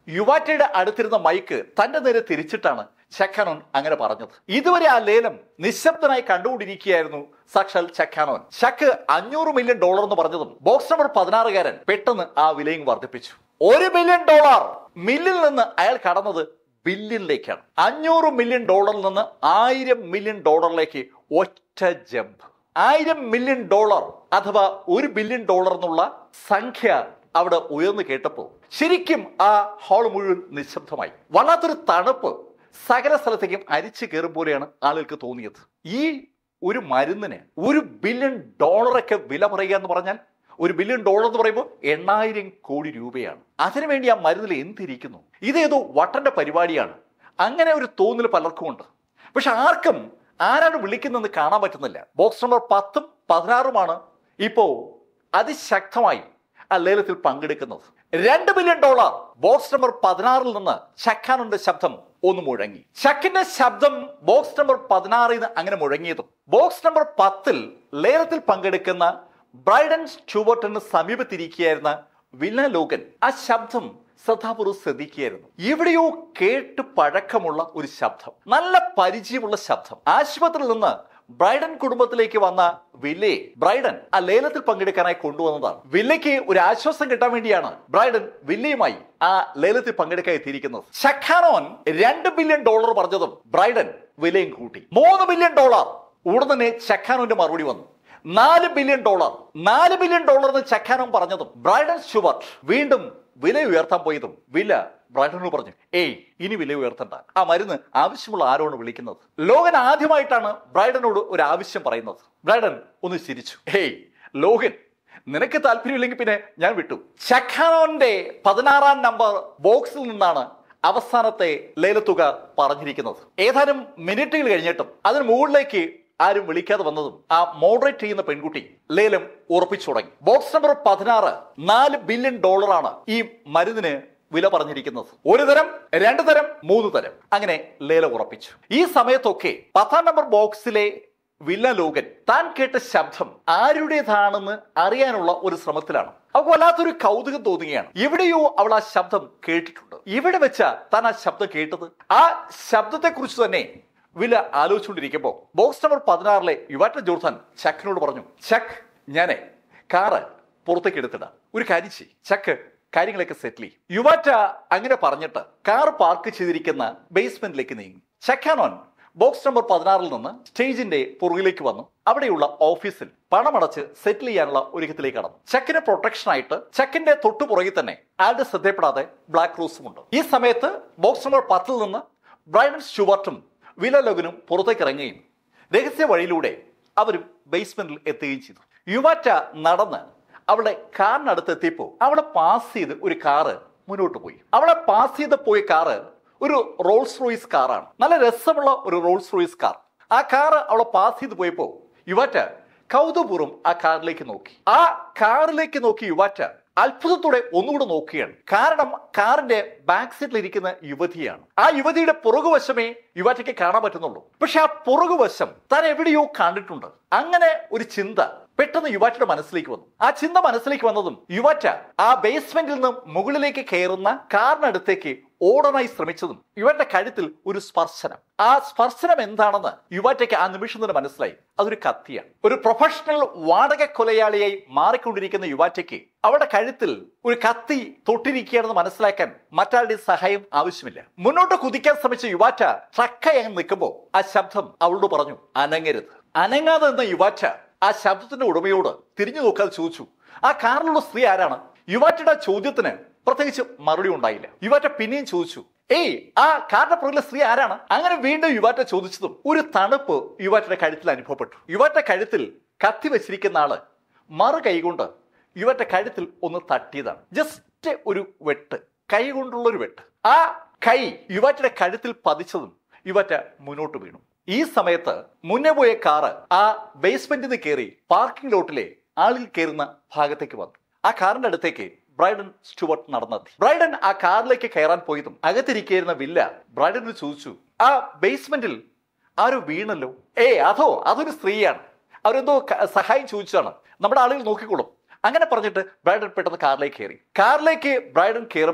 യുവാറ്റയുടെ അടുത്തിരുന്ന മൈക്ക് തന്റെ നേരെ തിരിച്ചിട്ടാണ് ചക്കാനോൻ അങ്ങനെ പറഞ്ഞത് ഇതുവരെ ആ ലേലം നിശബ്ദനായി കണ്ടുകൊണ്ടിരിക്കുകയായിരുന്നു സാക്ഷാൽ ചക്കാനോൻ ചക്ക് അഞ്ഞൂറ് മില്യൺ ഡോളർ എന്ന് പറഞ്ഞതും ബോക്സ് നമ്പർ പതിനാറുകാരൻ പെട്ടെന്ന് ആ വിലയും വർദ്ധിപ്പിച്ചു ഒരു മില്യൺ ഡോളർ മില്ലിൽ നിന്ന് അയാൾ കടന്നത് ബില്യണിലേക്കാണ് അഞ്ഞൂറ് മില്യൺ ഡോളറിൽ നിന്ന് ആയിരം മില്യൺ ഡോളറിലേക്ക് ഒറ്റ ജമ്പ് ആയിരം മില്യൺ ഡോളർ അഥവാ ഒരു ബില്യൺ ഡോളർ എന്നുള്ള സംഖ്യ അവിടെ ഉയർന്നു കേട്ടപ്പോൾ ശരിക്കും ആ ഹാൾ മുഴുവൻ നിശബ്ദമായി വല്ലാത്തൊരു തണുപ്പ് സകല സ്ഥലത്തേക്കും അരിച്ചു കയറും പോലെയാണ് ആളുകൾക്ക് തോന്നിയത് ഈ ഒരു മരുന്നിന് ഒരു ബില്യൺ ഡോളറൊക്കെ വില പറയുക എന്ന് പറഞ്ഞാൽ ഒരു ബില്യൺ ഡോളർ എന്ന് പറയുമ്പോൾ എണ്ണായിരം കോടി രൂപയാണ് അതിനുവേണ്ടി ആ മരുന്നിൽ എന്തിരിക്കുന്നു ഇതേതോ വട്ടന്റെ പരിപാടിയാണ് അങ്ങനെ ഒരു തോന്നൽ പലർക്കും ഉണ്ട് പക്ഷെ ആർക്കും ആരാണ് വിളിക്കുന്നതെന്ന് കാണാൻ പറ്റുന്നില്ല ബോക്സ് നമ്പർ പത്തും പതിനാറുമാണ് ഇപ്പോ അതിശക്തമായി ആ ലേലത്തിൽ പങ്കെടുക്കുന്നത് രണ്ട് ബില്യൺ ഡോളർ ബോക്സ് നമ്പർ പതിനാറിൽ നിന്ന് ചക്കാനുണ്ട് ശബ്ദം ഒന്ന് മുഴങ്ങി ചക്കിന്റെ ശബ്ദം ബോക്സ് നമ്പർ പതിനാറിൽ നിന്ന് അങ്ങനെ മുഴങ്ങിയതും ബോക്സ് നമ്പർ പത്തിൽ ലേലത്തിൽ പങ്കെടുക്കുന്ന ബ്രൈഡൻ സ്റ്റുവർട്ടിന് സമീപത്തിരിക്കുകയായിരുന്ന വില്ല ലോകൻ ആ ശബ്ദം ശ്രദ്ധാപൂർവ്വം ശ്രദ്ധിക്കുകയായിരുന്നു എവിടെയോ കേട്ട് പഴക്കമുള്ള ഒരു ശബ്ദം നല്ല പരിചയമുള്ള ശബ്ദം ആശുപത്രിയിൽ നിന്ന് ബ്രൈഡൻ കുടുംബത്തിലേക്ക് വന്ന വില്ലയെ ബ്രൈഡൻ ആ ലേലത്തിൽ പങ്കെടുക്കാനായി കൊണ്ടുവന്നതാണ് വില്ലയ്ക്ക് ഒരു ആശ്വാസം കിട്ടാൻ വേണ്ടിയാണ് ബ്രൈഡൻ വില്ലയുമായി ആ ലേലത്തിൽ പങ്കെടുക്കാൻ എത്തിയിരിക്കുന്നത് ഷഖാനോൻ രണ്ട് ബില്യൺ ഡോളർ പറഞ്ഞതും ബ്രൈഡൻ വിലയും കൂട്ടി മൂന്ന് ബില്യൺ ഡോളർ ഉടൻ തന്നെ ചക്കാനോന്റെ മറുപടി വന്നു നാല് ബില്യൺ ഡോളർ നാല് ബില്യൺ ഡോളർ എന്ന് ചക്കാനോൻ പറഞ്ഞതും ബ്രൈഡൻ ഷുവർട്ട് വീണ്ടും വില ഉയർത്താൻ പോയതും വില ബ്രൈഡനോട് പറഞ്ഞു ഏയ് ഇനി വില ഉയർത്തണ്ട ആ മരുന്ന് ആവശ്യമുള്ള ആരോണ് വിളിക്കുന്നത് ലോകൻ ആദ്യമായിട്ടാണ് ബ്രൈഡനോട് ഒരു ആവശ്യം പറയുന്നത് ബ്രൈഡൻ ഒന്ന് ചിരിച്ചു ഹേയ് ലോകൻ നിനക്ക് താല്പര്യമില്ലെങ്കിൽ പിന്നെ ഞാൻ വിട്ടു ചഖാനോന്റെ പതിനാറാം നമ്പർ ബോക്സിൽ നിന്നാണ് അവസാനത്തെ ലേലത്തുക പറഞ്ഞിരിക്കുന്നത് ഏതാനും മിനിറ്റുകൾ കഴിഞ്ഞിട്ടും അതിന് മുകളിലേക്ക് ആരും വിളിക്കാതെ വന്നതും ആ മോഡറേറ്റ് ചെയ്യുന്ന പെൺകുട്ടി ലേലം ഉറപ്പിച്ചു തുടങ്ങി ബോക്സ് നമ്പർ പതിനാറ് നാല് ബില്യൺ ഡോളറാണ് ഈ മരുന്നിന് വില പറഞ്ഞിരിക്കുന്നത് ഒരു തരം രണ്ട് തരം മൂന്ന് തരം അങ്ങനെ ലേലം ഉറപ്പിച്ചു ഈ സമയത്തൊക്കെ പത്താം നമ്പർ ബോക്സിലെ വില്ല ലോകൻ താൻ കേട്ട ശബ്ദം ആരുടേതാണെന്ന് അറിയാനുള്ള ഒരു ശ്രമത്തിലാണ് അവൾക്ക് വല്ലാത്തൊരു കൗതുകം തോന്നുകയാണ് എവിടെയോ അവൾ ആ ശബ്ദം കേട്ടിട്ടുണ്ട് ഇവിടെ വെച്ച താൻ ആ ശബ്ദം കേട്ടത് ആ ശബ്ദത്തെ കുറിച്ച് തന്നെ വില ആലോചിച്ചുകൊണ്ടിരിക്കുമ്പോൾ ബോക്സ് നമ്പർ പതിനാറിലെ യുവാറ്റ ജോർദാൻ ചക്കിനോട് പറഞ്ഞു ചക്ക് ഞാനേ കാറ് പുറത്തേക്ക് എടുത്തിടാം ഒരു കാര്യം ചെയ് ചക്ക് കാര്യങ്ങളൊക്കെ സെറ്റിൽ ചെയ്യും യുവാറ്റ അങ്ങനെ പറഞ്ഞിട്ട് കാർ പാർക്ക് ചെയ്തിരിക്കുന്ന ബേസ്മെന്റിലേക്ക് നീങ്ങി ചക്കാനോൻ ബോക്സ് നമ്പർ പതിനാറിൽ നിന്ന് സ്റ്റേജിന്റെ പുറകിലേക്ക് വന്നു അവിടെയുള്ള ഓഫീസിൽ പണമടച്ച് സെറ്റിൽ ചെയ്യാനുള്ള ഒരുക്കത്തിലേക്ക് കടന്നു ചെക്കിന് പ്രൊട്ടക്ഷൻ ആയിട്ട് ചെക്കിന്റെ തൊട്ടു പുറകിൽ തന്നെ ആരുടെ ശ്രദ്ധയപ്പെടാതെ ബ്ലാക്ക് റോസും ഉണ്ട് ഈ സമയത്ത് ബോക്സ് നമ്പർ പത്തിൽ നിന്ന് ബ്രൈഡൻ സ്റ്റുവർട്ടും വില ലോഗനും പുറത്തേക്ക് ഇറങ്ങുകയും രഹസ്യ വഴിയിലൂടെ അവരും ബേസ്മെന്റിൽ എത്തുകയും ചെയ്തു യുവാറ്റ നടന്ന് അവളുടെ കാറിനടുത്ത് എത്തിയപ്പോൾ അവിടെ പാസ് ചെയ്ത് ഒരു കാറ് മുന്നോട്ട് പോയി അവളെ പാസ് ചെയ്ത് പോയ കാറ് ഒരു റോൾസ് റോയ്സ് കാറാണ് നല്ല രസമുള്ള ഒരു റോൾസ് റോയ്സ് കാർ ആ കാറ് അവളെ പാസ് ചെയ്ത് പോയപ്പോൾ യുവാറ്റ കൗതുപൂർവ്വം ആ കാറിലേക്ക് നോക്കി ആ കാറിലേക്ക് നോക്കി യുവാറ്റ അത്ഭുതത്തോടെ ഒന്നുകൂടെ നോക്കുകയാണ് കാരണം കാറിന്റെ ബാക്ക് സീറ്റിൽ ഇരിക്കുന്ന യുവതിയാണ് ആ യുവതിയുടെ പുറകുവശമേ യുവാറ്റയ്ക്ക് കാണാൻ പറ്റുന്നുള്ളൂ പക്ഷെ ആ പുറകുവശം താൻ എവിടെയോ കണ്ടിട്ടുണ്ട് അങ്ങനെ ഒരു ചിന്ത പെട്ടെന്ന് യുവാറ്റയുടെ മനസ്സിലേക്ക് വന്നു ആ ചിന്ത മനസ്സിലേക്ക് വന്നതും യുവാറ്റ ആ ബേസ്മെന്റിൽ നിന്ന് മുകളിലേക്ക് കയറുന്ന കാറിനടുത്തേക്ക് ഓടാനായി ശ്രമിച്ചതും യുവാറ്റയുടെ കഴുത്തിൽ ഒരു സ്പർശനം ആ സ്പർശനം എന്താണെന്ന് യുവാറ്റയ്ക്ക് ആ നിമിഷം തന്നെ മനസ്സിലായി അതൊരു കത്തിയാണ് ഒരു പ്രൊഫഷണൽ വാടക കൊലയാളിയായി മാറിക്കൊണ്ടിരിക്കുന്ന യുവാറ്റയ്ക്ക് അവളുടെ കഴുത്തിൽ ഒരു കത്തി തൊട്ടിരിക്കുകയാണെന്ന് മനസ്സിലാക്കാൻ മറ്റാളുടെ സഹായം ആവശ്യമില്ല മുന്നോട്ട് കുതിക്കാൻ ശ്രമിച്ച യുവാറ്റ ട്രക്കായി അങ്ങ് നിൽക്കുമ്പോൾ ആ ശബ്ദം അവളോട് പറഞ്ഞു അനങ്ങരുത് അനങ്ങാതെ നിന്ന യുവാറ്റ ആ ശബ്ദത്തിന്റെ ഉടമയോട് തിരിഞ്ഞു നോക്കാതെ ചോദിച്ചു ആ കാറിലുള്ള സ്ത്രീ ആരാണ് യുവാറ്റയുടെ ആ ചോദ്യത്തിന് പ്രത്യേകിച്ച് മറുപടി ഉണ്ടായില്ല യുവാറ്റ പിന്നെയും ചോദിച്ചു ഏയ് ആ കാറിന്റെ പുറകിലെ സ്ത്രീ ആരാണ് അങ്ങനെ വീണ്ടും യുവാറ്റ ചോദിച്ചതും ഒരു തണുപ്പ് യുവാറ്റയുടെ കഴുത്തിൽ അനുഭവപ്പെട്ടു യുവാറ്റ കഴുത്തിൽ കത്തി വെച്ചിരിക്കുന്ന ആള് മറു കൈകൊണ്ട് യുവാറ്റ കഴുത്തിൽ ഒന്ന് തട്ടിയതാണ് ജസ്റ്റ് ഒരു വെട്ട് കൈ കൊണ്ടുള്ള ഒരു വെട്ട് ആ കൈ യുവാറ്റയുടെ കഴുത്തിൽ പതിച്ചതും യുവാറ്റ മുന്നോട്ട് വീണു ഈ സമയത്ത് മുന്നേ പോയ കാറ് ആ ബേസ്മെന്റിൽ നിന്ന് കയറി പാർക്കിംഗ് ലോട്ടിലെ ആളിൽ കയറുന്ന ഭാഗത്തേക്ക് വന്നു ആ കാറിന്റെ അടുത്തേക്ക് ബ്രൈഡൻ സ്റ്റുവർട്ട് നടന്നെത്തി ബ്രൈഡൻ ആ കാറിലേക്ക് കയറാൻ പോയതും അകത്തിരിക്കുന്ന വില്ല ബ്രൈഡനോട് ചോദിച്ചു ആ ബേസ്മെന്റിൽ ആരോ വീണല്ലോ ഏ അതോ അതൊരു സ്ത്രീയാണ് അവരെന്തോ ക- സഹായം ചോദിച്ചതാണ് നമ്മുടെ ആളുകൾ നോക്കിക്കോളും അങ്ങനെ പറഞ്ഞിട്ട് ബ്രൈഡൻ പെട്ടെന്ന് കാറിലേക്ക് കയറി കാറിലേക്ക് ബ്രൈഡൻ കയറുമ്പോൾ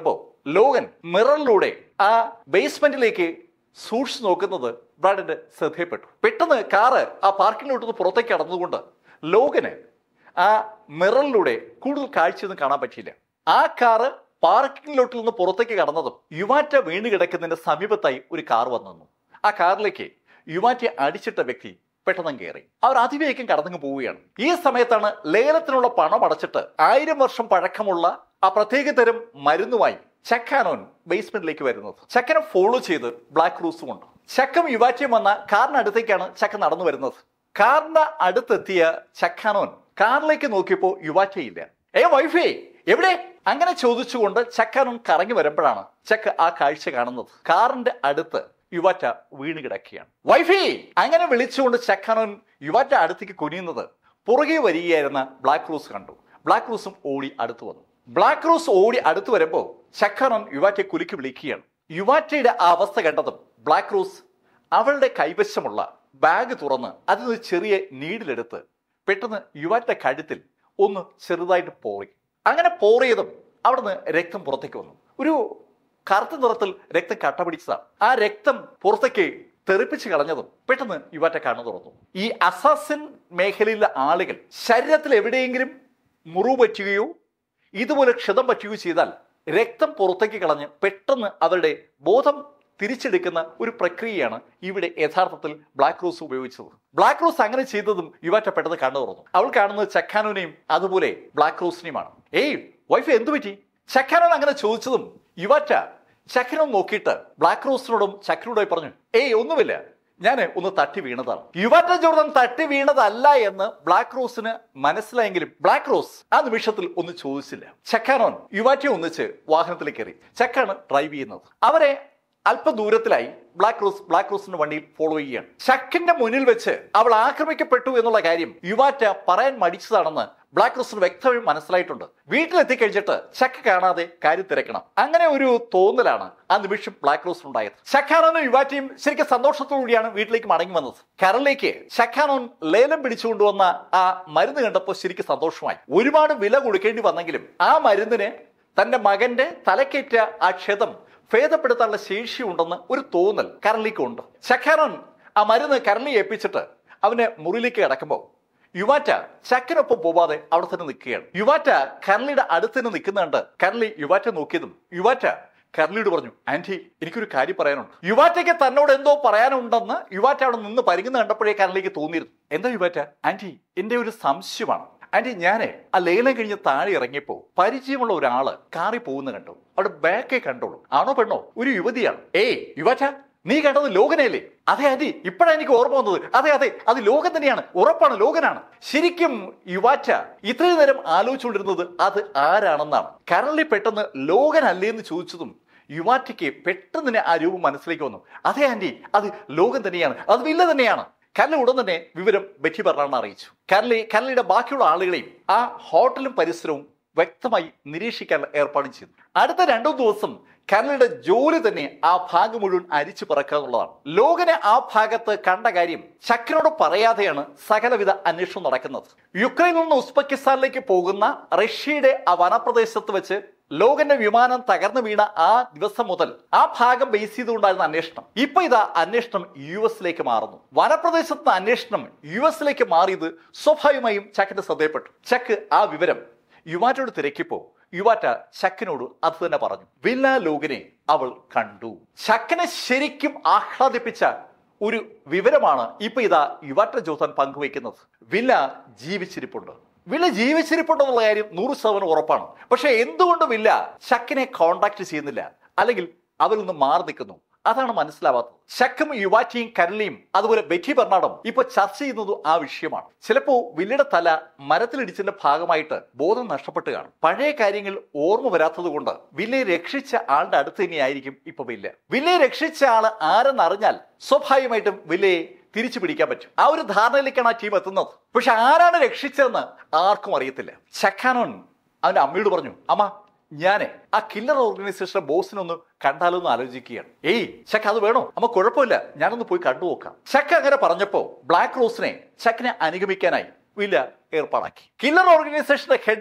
ലോകൻ മിററിലൂടെ ആ ബേസ്മെന്റിലേക്ക് സൂക്ഷിച്ചു നോക്കുന്നത് ബ്രാഡിന്റെ ശ്രദ്ധയിൽപ്പെട്ടു പെട്ടെന്ന് കാറ് ആ പാർക്കിങ്ങിലോട്ട് നിന്ന് പുറത്തേക്ക് കടന്നതുകൊണ്ട് ലോകന് ആ മിററിലൂടെ കൂടുതൽ കാഴ്ചയൊന്നും കാണാൻ പറ്റിയില്ല ആ കാറ് പാർക്കിങ്ങിലോട്ടിൽ നിന്ന് പുറത്തേക്ക് കടന്നതും യുവാറ്റ വീണ് കിടക്കുന്നതിന്റെ സമീപത്തായി ഒരു കാർ വന്നു നിന്നു. ആ കാറിലേക്ക് യുവാറ്റയെ അടിച്ചിട്ട വ്യക്തി പെട്ടെന്ന് കയറി അവർ അതിവേഗം കടന്നു പോവുകയാണ് ഈ സമയത്താണ് ലേലത്തിനുള്ള പണം അടച്ചിട്ട് ആയിരം വർഷം പഴക്കമുള്ള ആ പ്രത്യേക തരം മരുന്നുമായി ചക്കാനോൻ ബേസ്മെന്റിലേക്ക് വരുന്നത് ചക്കനെ ഫോളോ ചെയ്ത് ബ്ലാക്ക് റൂസും ഉണ്ട് ചക്കം യുവാറ്റയും വന്ന കാറിന് അടുത്തേക്കാണ് ചക്ക നടന്നു വരുന്നത് കാറിന്റെ അടുത്തെത്തിയ ചക്കാനോൻ കാറിലേക്ക് നോക്കിയപ്പോൾ യുവാറ്റയില്ല ഏ വൈഫേ എവിടെ അങ്ങനെ ചോദിച്ചുകൊണ്ട് ചക്കാനോൻ കറങ്ങി വരുമ്പോഴാണ് ചക്ക ആ കാഴ്ച കാണുന്നത് കാറിന്റെ അടുത്ത് യുവാറ്റ വീണ് കിടക്കുകയാണ് വൈഫി അങ്ങനെ വിളിച്ചുകൊണ്ട് ചക്കാനോൻ യുവാറ്റ അടുത്തേക്ക് കുനിയുന്നത് പുറകെ വരികയായിരുന്ന ബ്ലാക്ക് റൂസ് കണ്ടു ബ്ലാക്ക് റൂസും ഓടി അടുത്ത് വന്നു ബ്ലാക്ക് റൂസ് ഓടി അടുത്ത് വരുമ്പോൾ ചക്കാനോൻ യുവാറ്റയെ കുലുക്കി വിളിക്കുകയാണ് യുവാറ്റയുടെ ആ അവസ്ഥ കണ്ടതും ബ്ലാക്ക് റൂസ് അവളുടെ കൈവശമുള്ള ബാഗ് തുറന്ന് അതിൽ നിന്ന് ചെറിയ നീഡിലെടുത്ത് പെട്ടെന്ന് യുവാറ്റ കഴുത്തിൽ ഒന്ന് ചെറുതായിട്ട് പോറി അങ്ങനെ പോറിയതും അവിടുന്ന് രക്തം പുറത്തേക്ക് വന്നു ഒരു കറുത്ത നിറത്തിൽ രക്തം കട്ട പിടിച്ചതാണ് ആ രക്തം പുറത്തേക്ക് തെറിപ്പിച്ച് കളഞ്ഞതും പെട്ടെന്ന് യുവാറ്റ കണ്ണു തുറന്നു ഈ അസാസിൻ മേഖലയിലെ ആളുകൾ ശരീരത്തിൽ എവിടെയെങ്കിലും മുറിവ് പറ്റുകയോ ഇതുപോലെ ക്ഷതം പറ്റുകയോ ചെയ്താൽ രക്തം പുറത്തേക്ക് കളഞ്ഞ് പെട്ടെന്ന് അവരുടെ ബോധം തിരിച്ചെടുക്കുന്ന ഒരു പ്രക്രിയയാണ് ഇവിടെ യഥാർത്ഥത്തിൽ ബ്ലാക്ക് റോസ് ഉപയോഗിച്ചത് ബ്ലാക്ക് റോസ് അങ്ങനെ ചെയ്തതും യുവാറ്റ പെട്ടെന്ന് കണ്ണു തുറന്നു അവൾ കാണുന്നത് ചക്കാനോനെയും അതുപോലെ ബ്ലാക്ക് റോസിനെയുമാണ് ഏയ് വൈഫ് എന്തു പറ്റി ചക്കാനോൻ അങ്ങനെ ചോദിച്ചതും യുവാറ്റ ചക്കനോൻ നോക്കിയിട്ട് ബ്ലാക്ക് റോസിനോടും ചക്കനോടായി പറഞ്ഞു ഏയ് ഒന്നുമില്ല ഞാൻ ഒന്ന് തട്ടി വീണതാണ് യുവാറ്റ ജോർദൻ തട്ടി വീണതല്ല എന്ന് ബ്ലാക്ക് റോസിന് മനസ്സിലായെങ്കിലും ബ്ലാക്ക് റോസ് ആ നിമിഷത്തിൽ ഒന്ന് ചോദിച്ചില്ല ചക്കാനോൻ യുവാറ്റയെ ഒന്നിച്ച് വാഹനത്തിലേക്ക് കയറി ചക്കാണ് ഡ്രൈവ് ചെയ്യുന്നത് അവരെ അല്പദൂരത്തിലായി ബ്ലാക്ക് റോസ് ബ്ലാക്ക് റോസിന്റെ വണ്ടിയിൽ ഫോളോ ചെയ്യുകയാണ് ചക്കിന്റെ മുന്നിൽ വെച്ച് അവൾ ആക്രമിക്കപ്പെട്ടു എന്നുള്ള കാര്യം യുവാറ്റ പറയാൻ മടിച്ചതാണെന്ന് ബ്ലാക്ക് റോസിന് വ്യക്തമായി മനസ്സിലായിട്ടുണ്ട് വീട്ടിലെത്തി കഴിഞ്ഞിട്ട് ചക്ക കാണാതെ കാര്യം തിരക്കണം അങ്ങനെ ഒരു തോന്നലാണ് ആ നിമിഷം ബ്ലാക്ക് റോസ് ഉണ്ടായത് ഷക്കാനോനും യുവാറ്റയും ശരിക്കും സന്തോഷത്തോടുകൂടിയാണ് വീട്ടിലേക്ക് മടങ്ങി വന്നത് കരളിലേക്ക് ഷക്കാനോൻ ലേലം പിടിച്ചുകൊണ്ടുവന്ന ആ മരുന്ന് കണ്ടപ്പോൾ ശരിക്കും സന്തോഷമായി ഒരുപാട് വില കൊടുക്കേണ്ടി വന്നെങ്കിലും ആ മരുന്നിന് തന്റെ മകന്റെ തലക്കേറ്റ ആ ക്ഷതം ഭേദപ്പെടുത്താനുള്ള ശേഷിയുണ്ടെന്ന് ഒരു തോന്നൽ കരളിക്ക് ഉണ്ട് ഷക്കാനോൻ ആ മരുന്ന് കരളി ഏൽപ്പിച്ചിട്ട് അവന് മുറിയിലേക്ക് കിടക്കുമ്പോൾ യുവാറ്റ ചക്കനൊപ്പം പോവാതെ അവിടെ തന്നെ നിൽക്കുകയാണ് യുവാറ്റ കരളിയുടെ അടുത്ത് തന്നെ നിൽക്കുന്നുണ്ട് കരളി യുവാറ്റ നോക്കിയതും യുവാറ്റ കരളിയോട് പറഞ്ഞു ആന്റി എനിക്കൊരു കാര്യം പറയാനുണ്ട് യുവാറ്റയ്ക്ക് തന്നോട് എന്തോ പറയാനുണ്ടെന്ന് യുവാറ്റ അവിടെ നിന്ന് പരിങ്ങുന്ന കണ്ടപ്പോഴേ കരളിക്ക് തോന്നിയിരുന്നു എന്താ യുവാറ്റ ആന്റി എന്റെ ഒരു സംശയമാണ് ആന്റി ഞാനേ ആ ലേലം കഴിഞ്ഞ് താഴെ ഇറങ്ങിയപ്പോ പരിചയമുള്ള ഒരാള് കാറി പോകുന്ന കണ്ടു അവിടെ ബാക്കേ കണ്ടോളൂ ആണോ പെണ്ണോ ഒരു യുവതിയാണ് ഏയ് യുവാറ്റ നീ കണ്ടത് ലോകനയല്ലേ അതെ ആന്റി ഇപ്പോഴാണ് എനിക്ക് ഓർമ്മ വന്നത് അതെ അതെ അത് ലോകൻ തന്നെയാണ് ഉറപ്പാണ് ലോകനാണ് ശരിക്കും യുവാറ്റ ഇത്രയും നേരം ആലോചിച്ചുകൊണ്ടിരുന്നത് അത് ആരാണെന്നാണ് കരളി പെട്ടെന്ന് ലോകനല്ലേ എന്ന് ചോദിച്ചതും യുവാറ്റയ്ക്ക് പെട്ടെന്ന് തന്നെ ആ രൂപം മനസ്സിലേക്ക് വന്നു അതെ ആന്റി അത് ലോകം തന്നെയാണ് അത് വില്ല തന്നെയാണ് കരളി ഉടൻ തന്നെ വിവരം ബെറ്റി ബർണാറിനെ അറിയിച്ചു കരളി കരളിയുടെ ബാക്കിയുള്ള ആളുകളെയും ആ ഹോട്ടലും പരിസരവും വ്യക്തമായി നിരീക്ഷിക്കാൻ ഏർപ്പാട് ചെയ്തു അടുത്ത രണ്ടു ദിവസം കരളിയുടെ ജോലി തന്നെ ആ ഭാഗം മുഴുവൻ അരിച്ചു പറക്കുക എന്നുള്ളതാണ് ലോകനെ ആ ഭാഗത്ത് കണ്ട കാര്യം ചക്കനോട് പറയാതെയാണ് സകലവിധ അന്വേഷണം നടക്കുന്നത് യുക്രൈനിൽ നിന്ന് ഉസ്ബെക്കിസ്ഥാനിലേക്ക് പോകുന്ന റഷ്യയുടെ ആ വനപ്രദേശത്ത് വെച്ച് ലോകന്റെ വിമാനം തകർന്നു വീണ ആ ദിവസം മുതൽ ആ ഭാഗം ബേസ് ചെയ്തുകൊണ്ടായിരുന്ന അന്വേഷണം ഇപ്പൊ ഇതാ അന്വേഷണം യു എസിലേക്ക് മാറുന്നു വനപ്രദേശത്ത് നിന്ന് അന്വേഷണം യു എസിലേക്ക് മാറിയത് സ്വാഭാവികമായും ചക്കിന്റെ ശ്രദ്ധയപ്പെട്ടു ചക്ക് ആ വിവരം യുവാറ്റോട് തിരക്കിപ്പോ യുവാറ്റ ചക്കിനോട് അത് തന്നെ പറഞ്ഞു വില്ല ലോകിനെ അവൾ കണ്ടു ചക്കനെ ശരിക്കും ആഹ്ലാദിപ്പിച്ച ഒരു വിവരമാണ് ഇപ്പൊ ഇതാ യുവാറ്റ ജോസൻ പങ്കുവയ്ക്കുന്നത് വില്ല ജീവിച്ചിരിപ്പുണ്ട് വില്ല ജീവിച്ചിരിപ്പുണ്ടെന്നുള്ള കാര്യം നൂറ് ശതമാനം ഉറപ്പാണ് പക്ഷെ എന്തുകൊണ്ട് വില്ല ചക്കിനെ കോണ്ടാക്ട് ചെയ്യുന്നില്ല അല്ലെങ്കിൽ അവരിൽ നിന്ന് മാറി നിൽക്കുന്നു അതാണ് മനസ്സിലാവാത്തത് ശക്കും യുവാറ്റിയും കരളിയും അതുപോലെ ബെറ്റി ബെർണാഡും ഇപ്പൊ ചർച്ച ചെയ്യുന്നത് ആ വിഷയമാണ് ചിലപ്പോ വില്ലയുടെ തല മരത്തിലിടിച്ചതിന്റെ ഭാഗമായിട്ട് ബോധം നഷ്ടപ്പെട്ട് കാണും പഴയ കാര്യങ്ങൾ ഓർമ്മ വരാത്തത് കൊണ്ട് വില്ലയെ രക്ഷിച്ച ആളുടെ അടുത്ത് തന്നെയായിരിക്കും ഇപ്പൊ വില്ല വില്ലയെ രക്ഷിച്ച ആള് ആരെന്നറിഞ്ഞാൽ സ്വാഭാവികമായിട്ടും വില്ലയെ തിരിച്ചു പിടിക്കാൻ പറ്റും ആ ഒരു ധാരണയിലേക്കാണ് ആ ടീം എത്തുന്നത് പക്ഷെ ആരാണ് രക്ഷിച്ചതെന്ന് ആർക്കും അറിയത്തില്ല ചക്കാനോൻ അവന്റെ അമ്മയോട് പറഞ്ഞു അമ്മ ഞാനേ ആ കില്ലർ ഓർഗനൈസേഷന്റെ ബോസിനെ ഒന്ന് കണ്ടാലോ എന്ന് ആലോചിക്കുകയാണ് ഏയ് ചക്ക അത് വേണോ അമ്മ കുഴപ്പമില്ല ഞാനൊന്ന് പോയി കണ്ടു നോക്കാം ചക്ക അങ്ങനെ പറഞ്ഞപ്പോ ബ്ലാക്ക് റോസിനെ ചക്കിനെ അനുഗമിക്കാനായി വില്ല ഏർപ്പാടാക്കി കില്ലർ ഓർഗനൈസേഷന്റെ ഹെഡ്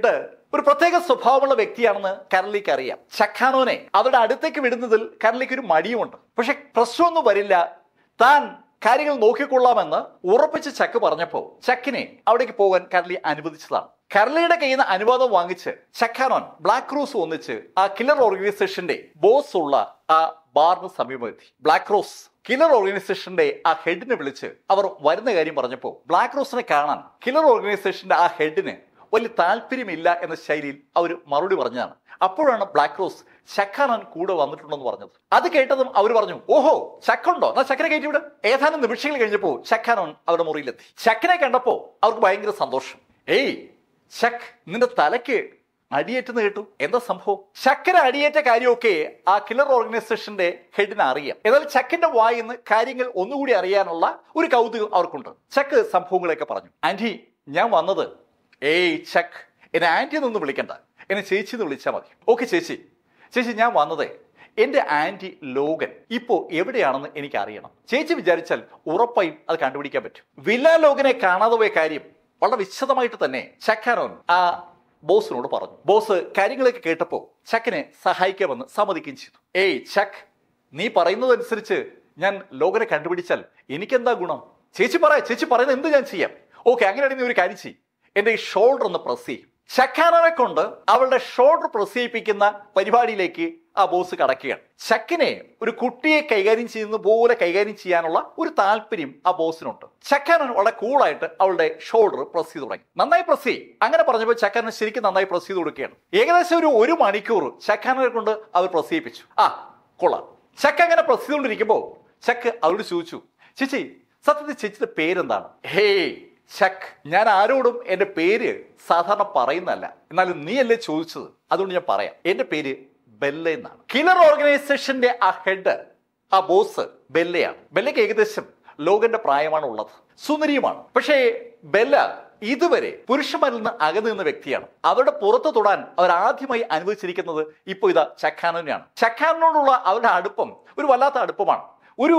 ഒരു പ്രത്യേക സ്വഭാവമുള്ള വ്യക്തിയാണെന്ന് കരളിക്ക് അറിയാം ചക്കാനോനെ അവരുടെ അടുത്തേക്ക് വിടുന്നതിൽ കരളിക്ക് ഒരു മടിയുമുണ്ട് പക്ഷെ പ്രശ്നമൊന്നും വരില്ല താൻ കാര്യങ്ങൾ നോക്കിക്കൊള്ളാമെന്ന് ഉറപ്പിച്ച് ചക്ക് പറഞ്ഞപ്പോൾ ചക്കിനെ അവിടേക്ക് പോകാൻ കരളി അനുവദിച്ചതാണ് കരളിയുടെ കയ്യിൽ നിന്ന് അനുവാദം വാങ്ങിച്ച് ചക്കാനോൻ ബ്ലാക്ക് ക്രൂസ് ഒന്നിച്ച് ആ കില്ലർ ഓർഗനൈസേഷന്റെ ബോസ് ഉള്ള ആ ബാറിന് സമീപമെത്തി ബ്ലാക്ക് ക്രോസ് കില്ലർ ഓർഗനൈസേഷന്റെ ആ ഹെഡിനെ വിളിച്ച് അവർ വരുന്ന കാര്യം പറഞ്ഞപ്പോൾ ബ്ലാക്ക് ക്രോസിനെ കാണാൻ കില്ലർ ഓർഗനൈസേഷന്റെ ആ ഹെഡിന് വലിയ താല്പര്യമില്ല എന്ന ശൈലിയിൽ അവർ മറുപടി പറഞ്ഞതാണ് അപ്പോഴാണ് ബ്ലാക്ക് റോസ് ചക്കാനൻ കൂടെ വന്നിട്ടുണ്ടെന്ന് പറഞ്ഞത് അത് കേട്ടതും അവർ പറഞ്ഞു ഓഹോ ചക്കുണ്ടോ എന്നാ ചക്കനെ കയറ്റി വിട് ഏതാനും നിമിഷങ്ങൾ കഴിഞ്ഞപ്പോൾ ചക്കാനോൻ അവരുടെ മുറിയിലെത്തി ചക്കനെ കണ്ടപ്പോൾ അവർക്ക് ഭയങ്കര സന്തോഷം ഏയ് ചക്ക് നിന്റെ തലയ്ക്ക് അടിയേറ്റെന്ന് കേട്ടു എന്താ സംഭവം ചക്കര അടിയേറ്റ കാര്യമൊക്കെ ആ കില്ലർ ഓർഗനൈസേഷന്റെ ഹെഡിന് അറിയാം എന്നാൽ ചക്കിന്റെ വായിന്ന് കാര്യങ്ങൾ ഒന്നുകൂടി അറിയാനുള്ള ഒരു കൗതുകം അവർക്കുണ്ട് ചക്ക് സംഭവങ്ങളൊക്കെ പറഞ്ഞു ആന്റി ഞാൻ വന്നത് ഏയ് ചക്ക് എന്നെ ആന്റി എന്നൊന്നും വിളിക്കണ്ട എന്നെ ചേച്ചി എന്ന് വിളിച്ചാൽ മതി ഓക്കെ ചേച്ചി ചേച്ചി ഞാൻ വന്നതേ എന്റെ ആന്റി ലോകൻ ഇപ്പോ എവിടെയാണെന്ന് എനിക്ക് അറിയണം ചേച്ചി വിചാരിച്ചാൽ ഉറപ്പായും അത് കണ്ടുപിടിക്കാൻ പറ്റും വില്ല ലോകനെ കാണാതെ പോയ കാര്യം വളരെ വിശദമായിട്ട് തന്നെ ചക്കാനോൻ ആ ബോസിനോട് പറഞ്ഞു ബോസ് കാര്യങ്ങളൊക്കെ കേട്ടപ്പോ ചക്കിനെ സഹായിക്കാമെന്ന് സമ്മതിക്കുകയും ചെയ്തു ഏയ് ചക്ക് നീ പറയുന്നതനുസരിച്ച് ഞാൻ ലോകനെ കണ്ടുപിടിച്ചാൽ എനിക്കെന്താ ഗുണം ചേച്ചി പറ ചേച്ചി പറയുന്നത് എന്ത് ഞാൻ ചെയ്യാം ഓക്കെ അങ്ങനെയാണെങ്കിൽ നീ ഒരു കാര്യം ചെയ്യും എന്റെ ഈ ഷോൾഡർ ഒന്ന് പ്രസ് ചെയ്യും ഷക്കാനോനെ കൊണ്ട് അവളുടെ ഷോൾഡർ പ്രസ് ചെയ്യിപ്പിക്കുന്ന പരിപാടിയിലേക്ക് ആ ബോസ് കടക്കുകയാണ് ചക്കിനെ ഒരു കുട്ടിയെ കൈകാര്യം ചെയ്യുന്ന പോലെ കൈകാര്യം ചെയ്യാനുള്ള ഒരു താല്പര്യം ആ ബോസിനുണ്ട് ചക്കാനൻ വളരെ കൂളായിട്ട് അവളുടെ ഷോൾഡർ പ്രസ് ചെയ്ത് തുടങ്ങി നന്നായി പ്രസ് ചെയ്യും അങ്ങനെ പറഞ്ഞപ്പോൾ ചക്കാനൻ ശരിക്കും നന്നായി പ്രസ് ചെയ്ത് കൊടുക്കുകയാണ് ഏകദേശം ഒരു ഒരു മണിക്കൂർ ചക്കാനനെ കൊണ്ട് അവർ പ്രസ് ചെയ്യിപ്പിച്ചു ആ കൊള്ളാം ചക്ക അങ്ങനെ പ്രസ് ചെയ്തുകൊണ്ടിരിക്കുമ്പോൾ ചക്ക് അവരോട് ചോദിച്ചു ചേച്ചി സത്യത്തിൽ ചേച്ചിയുടെ പേരെന്താണ് ഹേയ് ചക്ക് ഞാൻ ആരോടും എൻ്റെ പേര് സാധാരണ പറയുന്നല്ല എന്നാലും നീയല്ലേ ചോദിച്ചത് അതുകൊണ്ട് ഞാൻ പറയാം എൻ്റെ പേര് ബെല്ല എന്നാണ് കിലർ ഓർഗനൈസേഷന്റെ ആ ഹെഡ് ആ ബോസ് ബെല്ലയാണ് ബെല്ലയ്ക്ക് ഏകദേശം ലോകന്റെ പ്രായമാണ് ഉള്ളത് സുന്ദരിയുമാണ് പക്ഷേ ബെല്ല ഇതുവരെ പുരുഷന്മാരിൽ നിന്ന് അകന്നു നിന്ന വ്യക്തിയാണ് അവരുടെ പുറത്ത് തൊടാൻ അവർ ആദ്യമായി അനുവദിച്ചിരിക്കുന്നത് ഇപ്പോൾ ഇതാ ചക്കാനോനെയാണ് ചക്കാനോടുള്ള അവരുടെ അടുപ്പം ഒരു വല്ലാത്ത അടുപ്പമാണ് ഒരു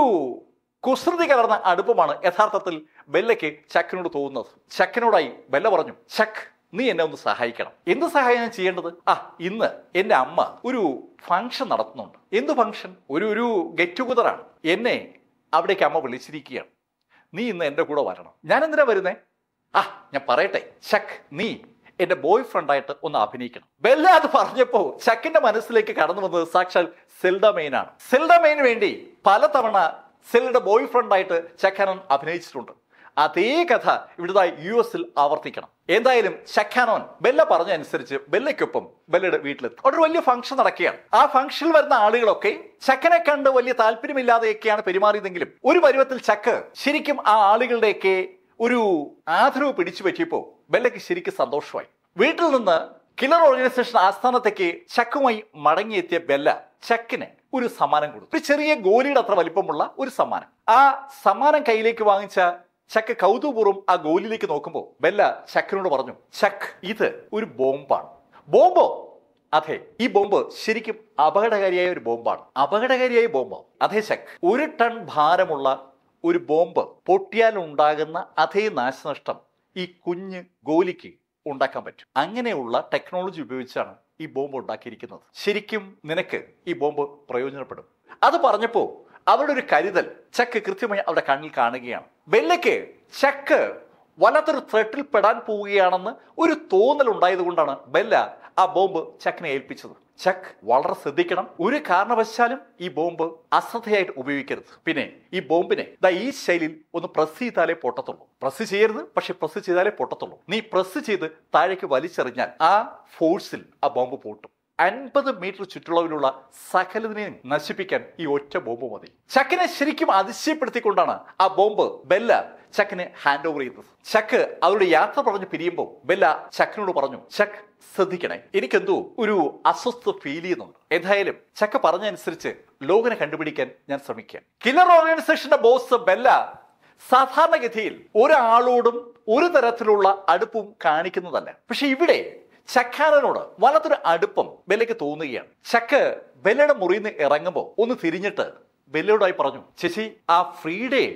കുസൃതി കലർന്ന അടുപ്പമാണ് യഥാർത്ഥത്തിൽ ബെല്ലയ്ക്ക് ചക്കിനോട് തോന്നുന്നത് ചക്കിനോടായി ബെല്ല പറഞ്ഞു ചക്ക് നീ എന്നെ ഒന്ന് സഹായിക്കണം എന്ത് സഹായം ഞാൻ ചെയ്യേണ്ടത് ആ ഇന്ന് എൻ്റെ അമ്മ ഒരു ഫംഗ്ഷൻ നടത്തുന്നുണ്ട് എന്ത് ഫംഗ്ഷൻ ഒരു ഒരു ഗെറ്റ് ടുഗദർ ആണ് എന്നെ അവിടേക്ക് അമ്മ വിളിച്ചിരിക്കുകയാണ് നീ ഇന്ന് എൻ്റെ കൂടെ വരണം ഞാൻ എന്തിനാ വരുന്നേ ആ ഞാൻ പറയട്ടെ ചക്ക് നീ എന്റെ ബോയ് ഫ്രണ്ടായിട്ട് ഒന്ന് അഭിനയിക്കണം ബെല്ല അത് പറഞ്ഞപ്പോ ചക്കിന്റെ മനസ്സിലേക്ക് കടന്നു വന്നത് സാക്ഷാൽ സെൽഡ മെയിൻ ആണ് സെൽഡ മെയിന് വേണ്ടി പലതവണ സെൽഡയുടെ ബോയ് ഫ്രണ്ടായിട്ട് ചക്കാനോൻ അഭിനയിച്ചിട്ടുണ്ട് അതേ കഥ ഇവിടുത്തെ യു എസിൽ ആവർത്തിക്കണം എന്തായാലും ചക്കാനോൻ ബെല്ല പറഞ്ഞ അനുസരിച്ച് ബെല്ലയ്ക്കൊപ്പം ബെല്ലയുടെ വീട്ടിലെത്തും അവിടെ ഒരു വലിയ ഫംഗ്ഷൻ നടക്കുകയാണ് ആ ഫംഗ്ഷനിൽ വരുന്ന ആളുകളൊക്കെ ചക്കനെ കണ്ട് വലിയ താല്പര്യമില്ലാതെയൊക്കെയാണ് പെരുമാറിയതെങ്കിലും ഒരു പരുവത്തിൽ ചക്ക് ശരിക്കും ആ ആളുകളുടെയൊക്കെ ഒരു ആദരവ് പിടിച്ചു പറ്റിയപ്പോ ബെല്ലയ്ക്ക് ശരിക്കും സന്തോഷമായി വീട്ടിൽ നിന്ന് കില്ലർ ഓർഗനൈസേഷൻ ആസ്ഥാനത്തേക്ക് ചക്കുമായി മടങ്ങിയെത്തിയ ബെല്ല ചക്കിന് ഒരു സമ്മാനം കൊടുത്തു ഒരു ചെറിയ ഗോലിയുടെ അത്ര വലിപ്പമുള്ള ഒരു സമ്മാനം ആ സമ്മാനം കയ്യിലേക്ക് വാങ്ങിച്ച ചക്ക് കൗതുപൂർവ്വം ആ ഗോലിയിലേക്ക് നോക്കുമ്പോൾ ബെല്ല ചക്കിനോട് പറഞ്ഞു ചക്ക് ഇത് ഒരു ബോംബാണ് ബോംബോ അതെ ഈ ബോംബ് ശരിക്കും അപകടകാരിയായ ഒരു ബോംബാണ് അപകടകാരിയായ ബോംബ് അതെ ചക്ക് ഒരു ടൺ ഭാരമുള്ള ഒരു ബോംബ് പൊട്ടിയാൽ ഉണ്ടാകുന്ന അതേ നാശനഷ്ടം ഈ കുഞ്ഞ് ഗോലിക്ക് ഉണ്ടാക്കാൻ പറ്റും അങ്ങനെയുള്ള ടെക്നോളജി ഉപയോഗിച്ചാണ് ഈ ബോംബ് ഉണ്ടാക്കിയിരിക്കുന്നത് ശരിക്കും നിനക്ക് ഈ ബോംബ് പ്രയോജനപ്പെടും അത് പറഞ്ഞപ്പോ അവരുടെ ഒരു കരുതൽ ചക്ക് കൃത്യമായി അവരുടെ കണ്ണിൽ കാണുകയാണ് ബെല്ലയ്ക്ക് ചക്ക് വല്ലാത്തൊരു ത്രെട്ടിൽ പെടാൻ പോവുകയാണെന്ന് ഒരു തോന്നൽ ഉണ്ടായതുകൊണ്ടാണ് ബെല്ല ആ ബോംബ് ചക്കിനെ ഏൽപ്പിച്ചത് ചക്ക് വളരെ ശ്രദ്ധിക്കണം ഒരു കാരണവശാലും ഈ ബോംബ് അശ്രദ്ധയായിട്ട് ഉപയോഗിക്കരുത് പിന്നെ ഈ ബോംബിനെ ദാ ഈ ശൈലിയിൽ ഒന്ന് പ്രസ് ചെയ്താലേ പൊട്ടത്തുള്ളൂ പ്രസ് ചെയ്യരുത് പക്ഷെ പ്രസ് ചെയ്താലേ പൊട്ടത്തുള്ളൂ നീ പ്രസ് ചെയ്ത് താഴേക്ക് വലിച്ചെറിഞ്ഞാൽ ആ ഫോഴ്സിൽ ആ ബോംബ് പൊട്ടും അൻപത് മീറ്റർ ചുറ്റളവിലുള്ള സകലതിനെയും നശിപ്പിക്കാൻ ഈ ഒറ്റ ബോംബ് മതി ചക്കിനെ ശരിക്കും അതിശയപ്പെടുത്തിക്കൊണ്ടാണ് ആ ബോംബ് ബെല്ല ചക്കിന് ഹാൻഡ് ഓവർ ചെയ്തത് ചക്ക് അവരുടെ യാത്ര പറഞ്ഞ് പിരിയുമ്പോൾ ബെല്ല ചക്കിനോട് പറഞ്ഞു ചക്ക് ശ്രദ്ധിക്കണേ എനിക്കെന്തോ ഒരു അസ്വസ്ഥ ഫീൽ ചെയ്യുന്നുണ്ട് എന്തായാലും ചക്ക പറഞ്ഞനുസരിച്ച് ലോകനെ കണ്ടുപിടിക്കാൻ ഞാൻ ശ്രമിക്കാം കില്ലർ ഓർഗനൈസേഷന്റെ ബോസ് ബെല്ല സാധാരണഗതിയിൽ ഒരാളോടും ഒരു തരത്തിലുള്ള അടുപ്പും കാണിക്കുന്നതല്ല പക്ഷെ ഇവിടെ ചക്കാനനോട് വല്ലാത്തൊരു അടുപ്പം ബെല്ലയ്ക്ക് തോന്നുകയാണ് ചക്ക് ബെല്ലയുടെ മുറിയിൽ നിന്ന് ഇറങ്ങുമ്പോൾ ഒന്ന് തിരിഞ്ഞിട്ട് ബെല്ലയോടായി പറഞ്ഞു ചേച്ചി ആ ഫ്രീഡേ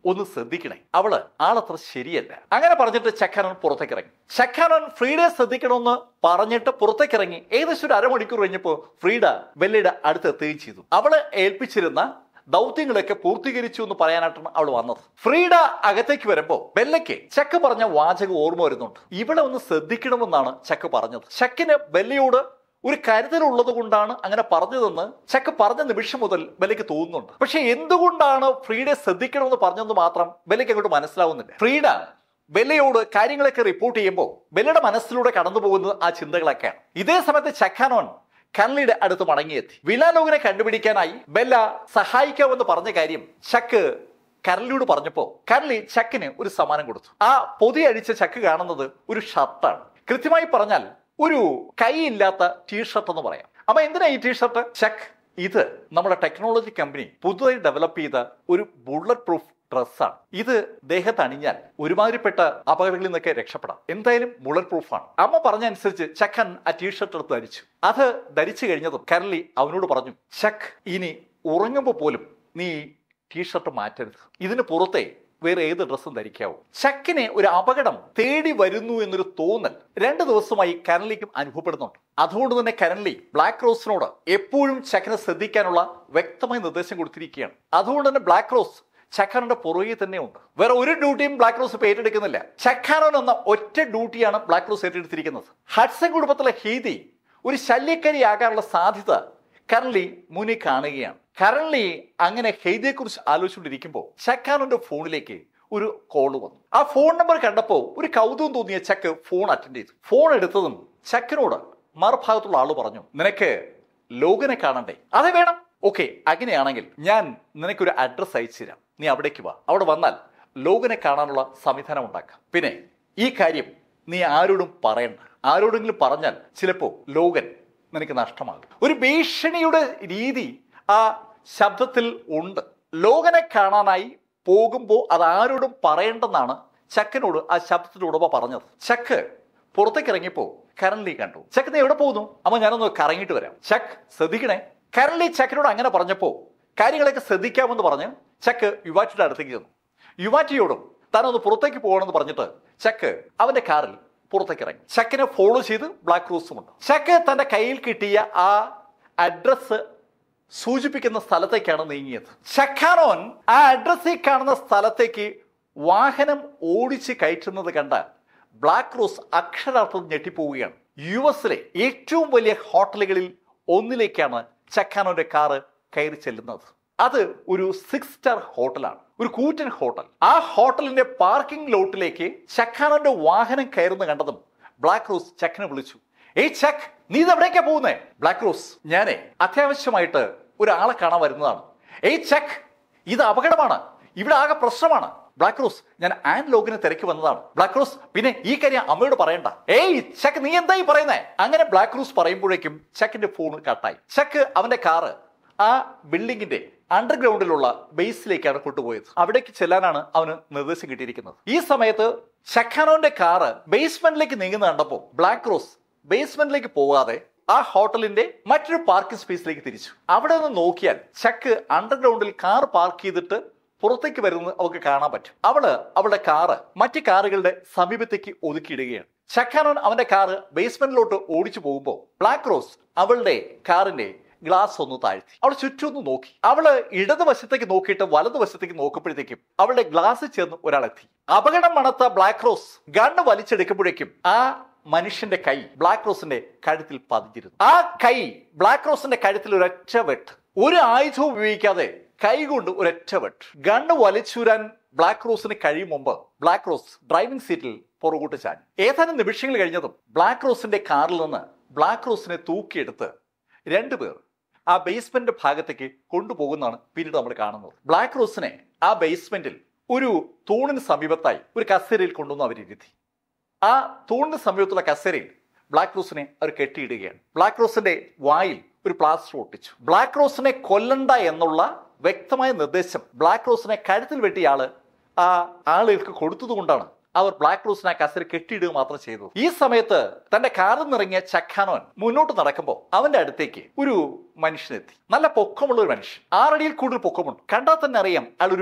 ഒന്ന് ശ്രദ്ധിക്കണേ അവള് ആളത്ര ശരിയല്ല അങ്ങനെ പറഞ്ഞിട്ട് ചക്കാനോൻ പുറത്തേക്ക് ഇറങ്ങി ചക്കാനോൻ ഫ്രീഡയെ ശ്രദ്ധിക്കണമെന്ന് പറഞ്ഞിട്ട് പുറത്തേക്ക് ഇറങ്ങി ഏകദേശം ഒരു അരമണിക്കൂർ കഴിഞ്ഞപ്പോൾ ഫ്രീഡ ബെല്ലയുടെ അടുത്ത് എത്തുകയും ചെയ്തു അവള് ഏൽപ്പിച്ചിരുന്ന ദൗത്യങ്ങളൊക്കെ പൂർത്തീകരിച്ചു എന്ന് പറയാനായിട്ടാണ് അവൾ വന്നത് ഫ്രീഡ അകത്തേക്ക് വരുമ്പോൾ ബെല്ലയ്ക്ക് ചക്ക് പറഞ്ഞ വാചകം ഓർമ്മ വരുന്നുണ്ട് ഇവിടെ ഒന്ന് ശ്രദ്ധിക്കണമെന്നാണ് ചക്ക് പറഞ്ഞത് ചക്കിന് ബെല്ലയോട് ഒരു കരുതലുള്ളത് കൊണ്ടാണ് അങ്ങനെ പറഞ്ഞതെന്ന് ചക്ക് പറഞ്ഞ നിമിഷം മുതൽ ബെല്ലയ്ക്ക് തോന്നുന്നുണ്ട് പക്ഷെ എന്തുകൊണ്ടാണ് ഫ്രീഡയെ ശ്രദ്ധിക്കണമെന്ന് പറഞ്ഞതെന്ന് മാത്രം ബെല്ലയ്ക്ക് അങ്ങോട്ട് മനസ്സിലാവുന്നില്ല ഫ്രീഡ ബെല്ലയോട് കാര്യങ്ങളൊക്കെ റിപ്പോർട്ട് ചെയ്യുമ്പോൾ ബെല്ലയുടെ മനസ്സിലൂടെ കടന്നു പോകുന്നത് ആ ചിന്തകളൊക്കെയാണ് ഇതേ സമയത്ത് ചക്കാനോൻ കർലിയുടെ അടുത്ത് മടങ്ങിയെത്തി വിലാലോകിനെ കണ്ടുപിടിക്കാനായി ബെല്ല സഹായിക്കാമെന്ന് പറഞ്ഞ കാര്യം ചക്ക് കർലിയോട് പറഞ്ഞപ്പോ കർലി ചക്കിന് ഒരു സമ്മാനം കൊടുത്തു ആ പൊതി അഴിച്ച ചക്ക് കാണുന്നത് ഒരു ഷർട്ടാണ് കൃത്യമായി പറഞ്ഞാൽ ഒരു കൈയില്ലാത്ത ടീഷർട്ട് എന്ന് പറയാം അപ്പൊ എന്തിനാ ഈ ടീഷർട്ട് ചക്ക് ഇത് നമ്മുടെ ടെക്നോളജി കമ്പനി പുതുതായി ഡെവലപ്പ് ചെയ്ത ഒരു ബുള്ളറ്റ് പ്രൂഫ് ഡ്രസ്സാണ് ഇത് ദേഹത്ത് അണിഞ്ഞാൽ ഒരുമാതിരിപ്പെട്ട അപകടങ്ങളിൽ നിന്നൊക്കെ രക്ഷപ്പെടാം എന്തായാലും ബുള്ളറ്റ് പ്രൂഫാണ് അമ്മ പറഞ്ഞ അനുസരിച്ച് ചക്കൻ ആ ടീഷർട്ട് എടുത്ത് ധരിച്ചു അത് ധരിച്ചു കഴിഞ്ഞതും കരളി അവനോട് പറഞ്ഞു ചക്ക് ഇനി ഉറങ്ങുമ്പോൾ പോലും നീ ടീഷർട്ട് മാറ്റരുത് ഇതിന് പുറത്തെ വേറെ ഏത് ഡ്രസ്സും ധരിക്കാവൂ ചക്കിനെ ഒരു അപകടം തേടി വരുന്നു എന്നൊരു തോന്നൽ രണ്ട് ദിവസമായി കരൺലിക്കും അനുഭവപ്പെടുന്നുണ്ട് അതുകൊണ്ട് തന്നെ കരൺലി ബ്ലാക്ക് റോസിനോട് എപ്പോഴും ചക്കനെ ശ്രദ്ധിക്കാനുള്ള വ്യക്തമായ നിർദ്ദേശം കൊടുത്തിരിക്കുകയാണ് അതുകൊണ്ട് തന്നെ ബ്ലാക്ക് റോസ് ചക്കാനോന്റെ പുറകെ തന്നെ ഉണ്ട് വേറെ ഒരു ഡ്യൂട്ടിയും ബ്ലാക്ക് റോസ് ഇപ്പൊ ഏറ്റെടുക്കുന്നില്ല ചക്കാനോൻ എന്ന ഒറ്റ ഡ്യൂട്ടിയാണ് ബ്ലാക്ക് റോസ് ഏറ്റെടുത്തിരിക്കുന്നത് ഹഡ്സൺ കുടുംബത്തിലെ ഹീതി ഒരു ശല്യക്കാരിയാകാനുള്ള സാധ്യത കറൻലി മുന്നിൽ കാണുകയാണ് കറൻലി അങ്ങനെ ഹെയ്തിയെക്കുറിച്ച് ആലോചിച്ചുകൊണ്ടിരിക്കുമ്പോൾ ചക്കാനോന്റെ ഫോണിലേക്ക് ഒരു കോൾ വന്നു ആ ഫോൺ നമ്പർ കണ്ടപ്പോൾ ഒരു കൗതുകം തോന്നിയ ചക്ക് ഫോൺ അറ്റൻഡ് ചെയ്തു ഫോൺ എടുത്തതും ചക്കിനോട് മറുഭാഗത്തുള്ള ആള് പറഞ്ഞു നിനക്ക് ലോകനെ കാണണ്ടേ അതെ വേണം ഓക്കെ അങ്ങനെയാണെങ്കിൽ ഞാൻ നിനക്കൊരു അഡ്രസ്സ് അയച്ചു തരാം നീ അവിടേക്ക് വാ അവിടെ വന്നാൽ ലോകനെ കാണാനുള്ള സംവിധാനം ഉണ്ടാക്കാം പിന്നെ ഈ കാര്യം നീ ആരോടും പറയണ്ട ആരോടെങ്കിലും പറഞ്ഞാൽ ചിലപ്പോൾ ലോകൻ നിനക്ക് നഷ്ടമാകും ഒരു ഭീഷണിയുടെ രീതി ആ ശബ്ദത്തിൽ ഉണ്ട് ലോകനെ കാണാനായി പോകുമ്പോൾ അത് ആരോടും പറയേണ്ടെന്നാണ് ചക്കനോട് ആ ശബ്ദത്തിന്റെ ഉടമ പറഞ്ഞത് ചക്ക് പുറത്തേക്ക് ഇറങ്ങിയപ്പോൾ കരൺലി കണ്ടു ചക്ക് നീ എവിടെ പോകുന്നു അമ്മ ഞാനൊന്ന് കറങ്ങിയിട്ട് വരാം ചക്ക് ശ്രദ്ധിക്കണേ കരൺലി ചക്കിനോട് അങ്ങനെ പറഞ്ഞപ്പോൾ കാര്യങ്ങളൊക്കെ ശ്രദ്ധിക്കാമെന്ന് പറഞ്ഞ് ചക്ക് യുവാറ്റിയുടെ അടുത്തേക്ക് ചെന്നു യുവാറ്റിയോടും താനൊന്ന് പുറത്തേക്ക് പോകണമെന്ന് പറഞ്ഞിട്ട് ചക്ക് അവന്റെ കാറിൽ പുറത്തേക്ക് ഇറങ്ങി ചക്കിനെ ഫോളോ ചെയ്ത് ബ്ലാക്ക് റോസുമുണ്ട് ചക്ക് തന്റെ കയ്യിൽ കിട്ടിയ ആ അഡ്രസ്സ് സൂചിപ്പിക്കുന്ന സ്ഥലത്തേക്കാണ് നീങ്ങിയത് ചക്കാനോൻ ആ അഡ്രസ്സിൽ കാണുന്ന സ്ഥലത്തേക്ക് വാഹനം ഓടിച്ച് കയറ്റുന്നത് കണ്ട ബ്ലാക്ക് റോസ് അക്ഷരാർത്ഥം ഞെട്ടിപ്പോവുകയാണ് യു എസിലെ ഏറ്റവും വലിയ ഹോട്ടലുകളിൽ ഒന്നിലേക്കാണ് ചക്കാനോന്റെ കാറ് കയറി ചെല്ലുന്നത് അത് ഒരു സിക്സ് സ്റ്റാർ ഹോട്ടലാണ് ഒരു കൂറ്റൻ ഹോട്ടൽ ആ ഹോട്ടലിന്റെ പാർക്കിംഗ് ലോട്ടിലേക്ക് ചക്കാനോന്റെ വാഹനം കയറുന്ന കണ്ടതും ബ്ലാക്ക് റോസ് ചക്കിനെ വിളിച്ചു ഏയ് ചക്ക് നീ ഇത് എവിടേക്കാ പോകുന്നേ ബ്ലാക്ക് റോസ് ഞാനേ അത്യാവശ്യമായിട്ട് ഒരാളെ കാണാൻ വരുന്നതാണ് ഏയ് ചക്ക് ഇത് അപകടമാണ് ഇവിടെ ആകെ പ്രശ്നമാണ് ബ്ലാക്ക് റോസ് ഞാൻ ആൻ ലോഗിനെ തിരക്കി വന്നതാണ് ബ്ലാക്ക് റോസ് പിന്നെ ഈ കാര്യം അമ്മയോട് പറയണ്ട ഏയ് ചക്ക് നീ എന്തായി പറയുന്നേ അങ്ങനെ ബ്ലാക്ക് റോസ് പറയുമ്പോഴേക്കും ചക്കിന്റെ ഫോൺ കട്ടായി ചക്ക് അവന്റെ കാറ് ആ ബിൽഡിങ്ങിന്റെ അണ്ടർഗ്രൗണ്ടിലുള്ള ബേസിലേക്കാണ് കൊണ്ടുപോയത് അവിടേക്ക് ചെല്ലാനാണ് അവന് നിർദ്ദേശം കിട്ടിയിരിക്കുന്നത് ഈ സമയത്ത് ഷക്കാനോന്റെ കാറ് ബേസ്മെന്റിലേക്ക് നീങ്ങുന്ന കണ്ടപ്പോൾ ബ്ലാക്ക് റോസ് ബേസ്മെന്റിലേക്ക് പോകാതെ ആ ഹോട്ടലിന്റെ മറ്റൊരു പാർക്കിംഗ് സ്പേസിലേക്ക് തിരിച്ചു അവിടെ നിന്ന് നോക്കിയാൽ ചക്ക് അണ്ടർഗ്രൗണ്ടിൽ കാർ പാർക്ക് ചെയ്തിട്ട് പുറത്തേക്ക് വരുന്നത് അവൾക്ക് കാണാൻ പറ്റും അവള് അവളുടെ കാറ് മറ്റ് കാറുകളുടെ സമീപത്തേക്ക് ഒതുക്കിയിടുകയാണ് ചക്കാനോൻ അവന്റെ കാറ് ബേസ്മെന്റിലോട്ട് ഓടിച്ചു പോകുമ്പോൾ ബ്ലാക്ക് റോസ് അവളുടെ കാറിന്റെ ഗ്ലാസ് ഒന്ന് താഴ്ത്തി അവൾ ചുറ്റും ഒന്ന് നോക്കി അവള് ഇടതുവശത്തേക്ക് നോക്കിയിട്ട് വലതുവശത്തേക്ക് നോക്കുമ്പോഴത്തേക്കും അവളുടെ ഗ്ലാസ് ചേർന്ന് ഒരാളെത്തി അപകടം മണത്ത ബ്ലാക്ക് റോസ് ഗണ്ണ് വലിച്ചെടുക്കുമ്പോഴേക്കും ആ മനുഷ്യന്റെ കൈ ബ്ലാക്ക് റോസിന്റെ കഴുത്തിൽ പതിഞ്ഞിരുന്നു ആ കൈ ബ്ലാക്ക് റോസിന്റെ കഴുത്തിൽ ഒരൊറ്റ വെട്ട് ഒരു ആയുധവും ഉപയോഗിക്കാതെ കൈ കൊണ്ട് ഒരൊറ്റ വെട്ട് ഗണ്ണ് വലിച്ചൂരാൻ ബ്ലാക്ക് റോസിന് കഴിയും മുമ്പ് ബ്ലാക്ക് റോസ് ഡ്രൈവിംഗ് സീറ്റിൽ പുറകോട്ട് ചാടി ഏതാനും നിമിഷങ്ങൾ കഴിഞ്ഞതും ബ്ലാക്ക് റോസിന്റെ കാറിൽ നിന്ന് ബ്ലാക്ക് റോസിനെ തൂക്കിയെടുത്ത് രണ്ടുപേർ ആ ബേസ്മെന്റ് ഭാഗത്തേക്ക് കൊണ്ടുപോകുന്നതാണ് പിന്നീട് നമ്മൾ കാണുന്നത് ബ്ലാക്ക് റോസിനെ ആ ബേസ്മെന്റിൽ ഒരു തൂണിന് സമീപത്തായി ഒരു കസേരയിൽ കൊണ്ടുവന്ന് അവരിരുത്തി ആ തൂണിന് സമീപത്തുള്ള കസേരയിൽ ബ്ലാക്ക് റോസിനെ അവർ കെട്ടിയിടുകയാണ് ബ്ലാക്ക് റോസിന്റെ വായിൽ ഒരു പ്ലാസ്റ്റർ ഒട്ടിച്ചു ബ്ലാക്ക് റോസിനെ കൊല്ലണ്ട എന്നുള്ള വ്യക്തമായ നിർദ്ദേശം ബ്ലാക്ക് റോസിനെ കഴുത്തിൽ വെട്ടിയ ആള് ആ ആളുകൾക്ക് കൊടുത്തതുകൊണ്ടാണ് അവർ ബ്ലാക്ക് റോസിനെ ആ കസേര കെട്ടിയിടുക മാത്രം ചെയ്തു ഈ സമയത്ത് തന്റെ കാറിൽ നിന്നിറങ്ങിയ ചക്കാനോൻ മുന്നോട്ട് നടക്കുമ്പോൾ അവന്റെ അടുത്തേക്ക് ഒരു മനുഷ്യനെത്തി നല്ല പൊക്കമുള്ള ഒരു മനുഷ്യൻ ആറടിയിൽ കൂടുതൽ പൊക്കമുണ്ട് കണ്ടാൽ തന്നെ അറിയാം അയാൾ ഒരു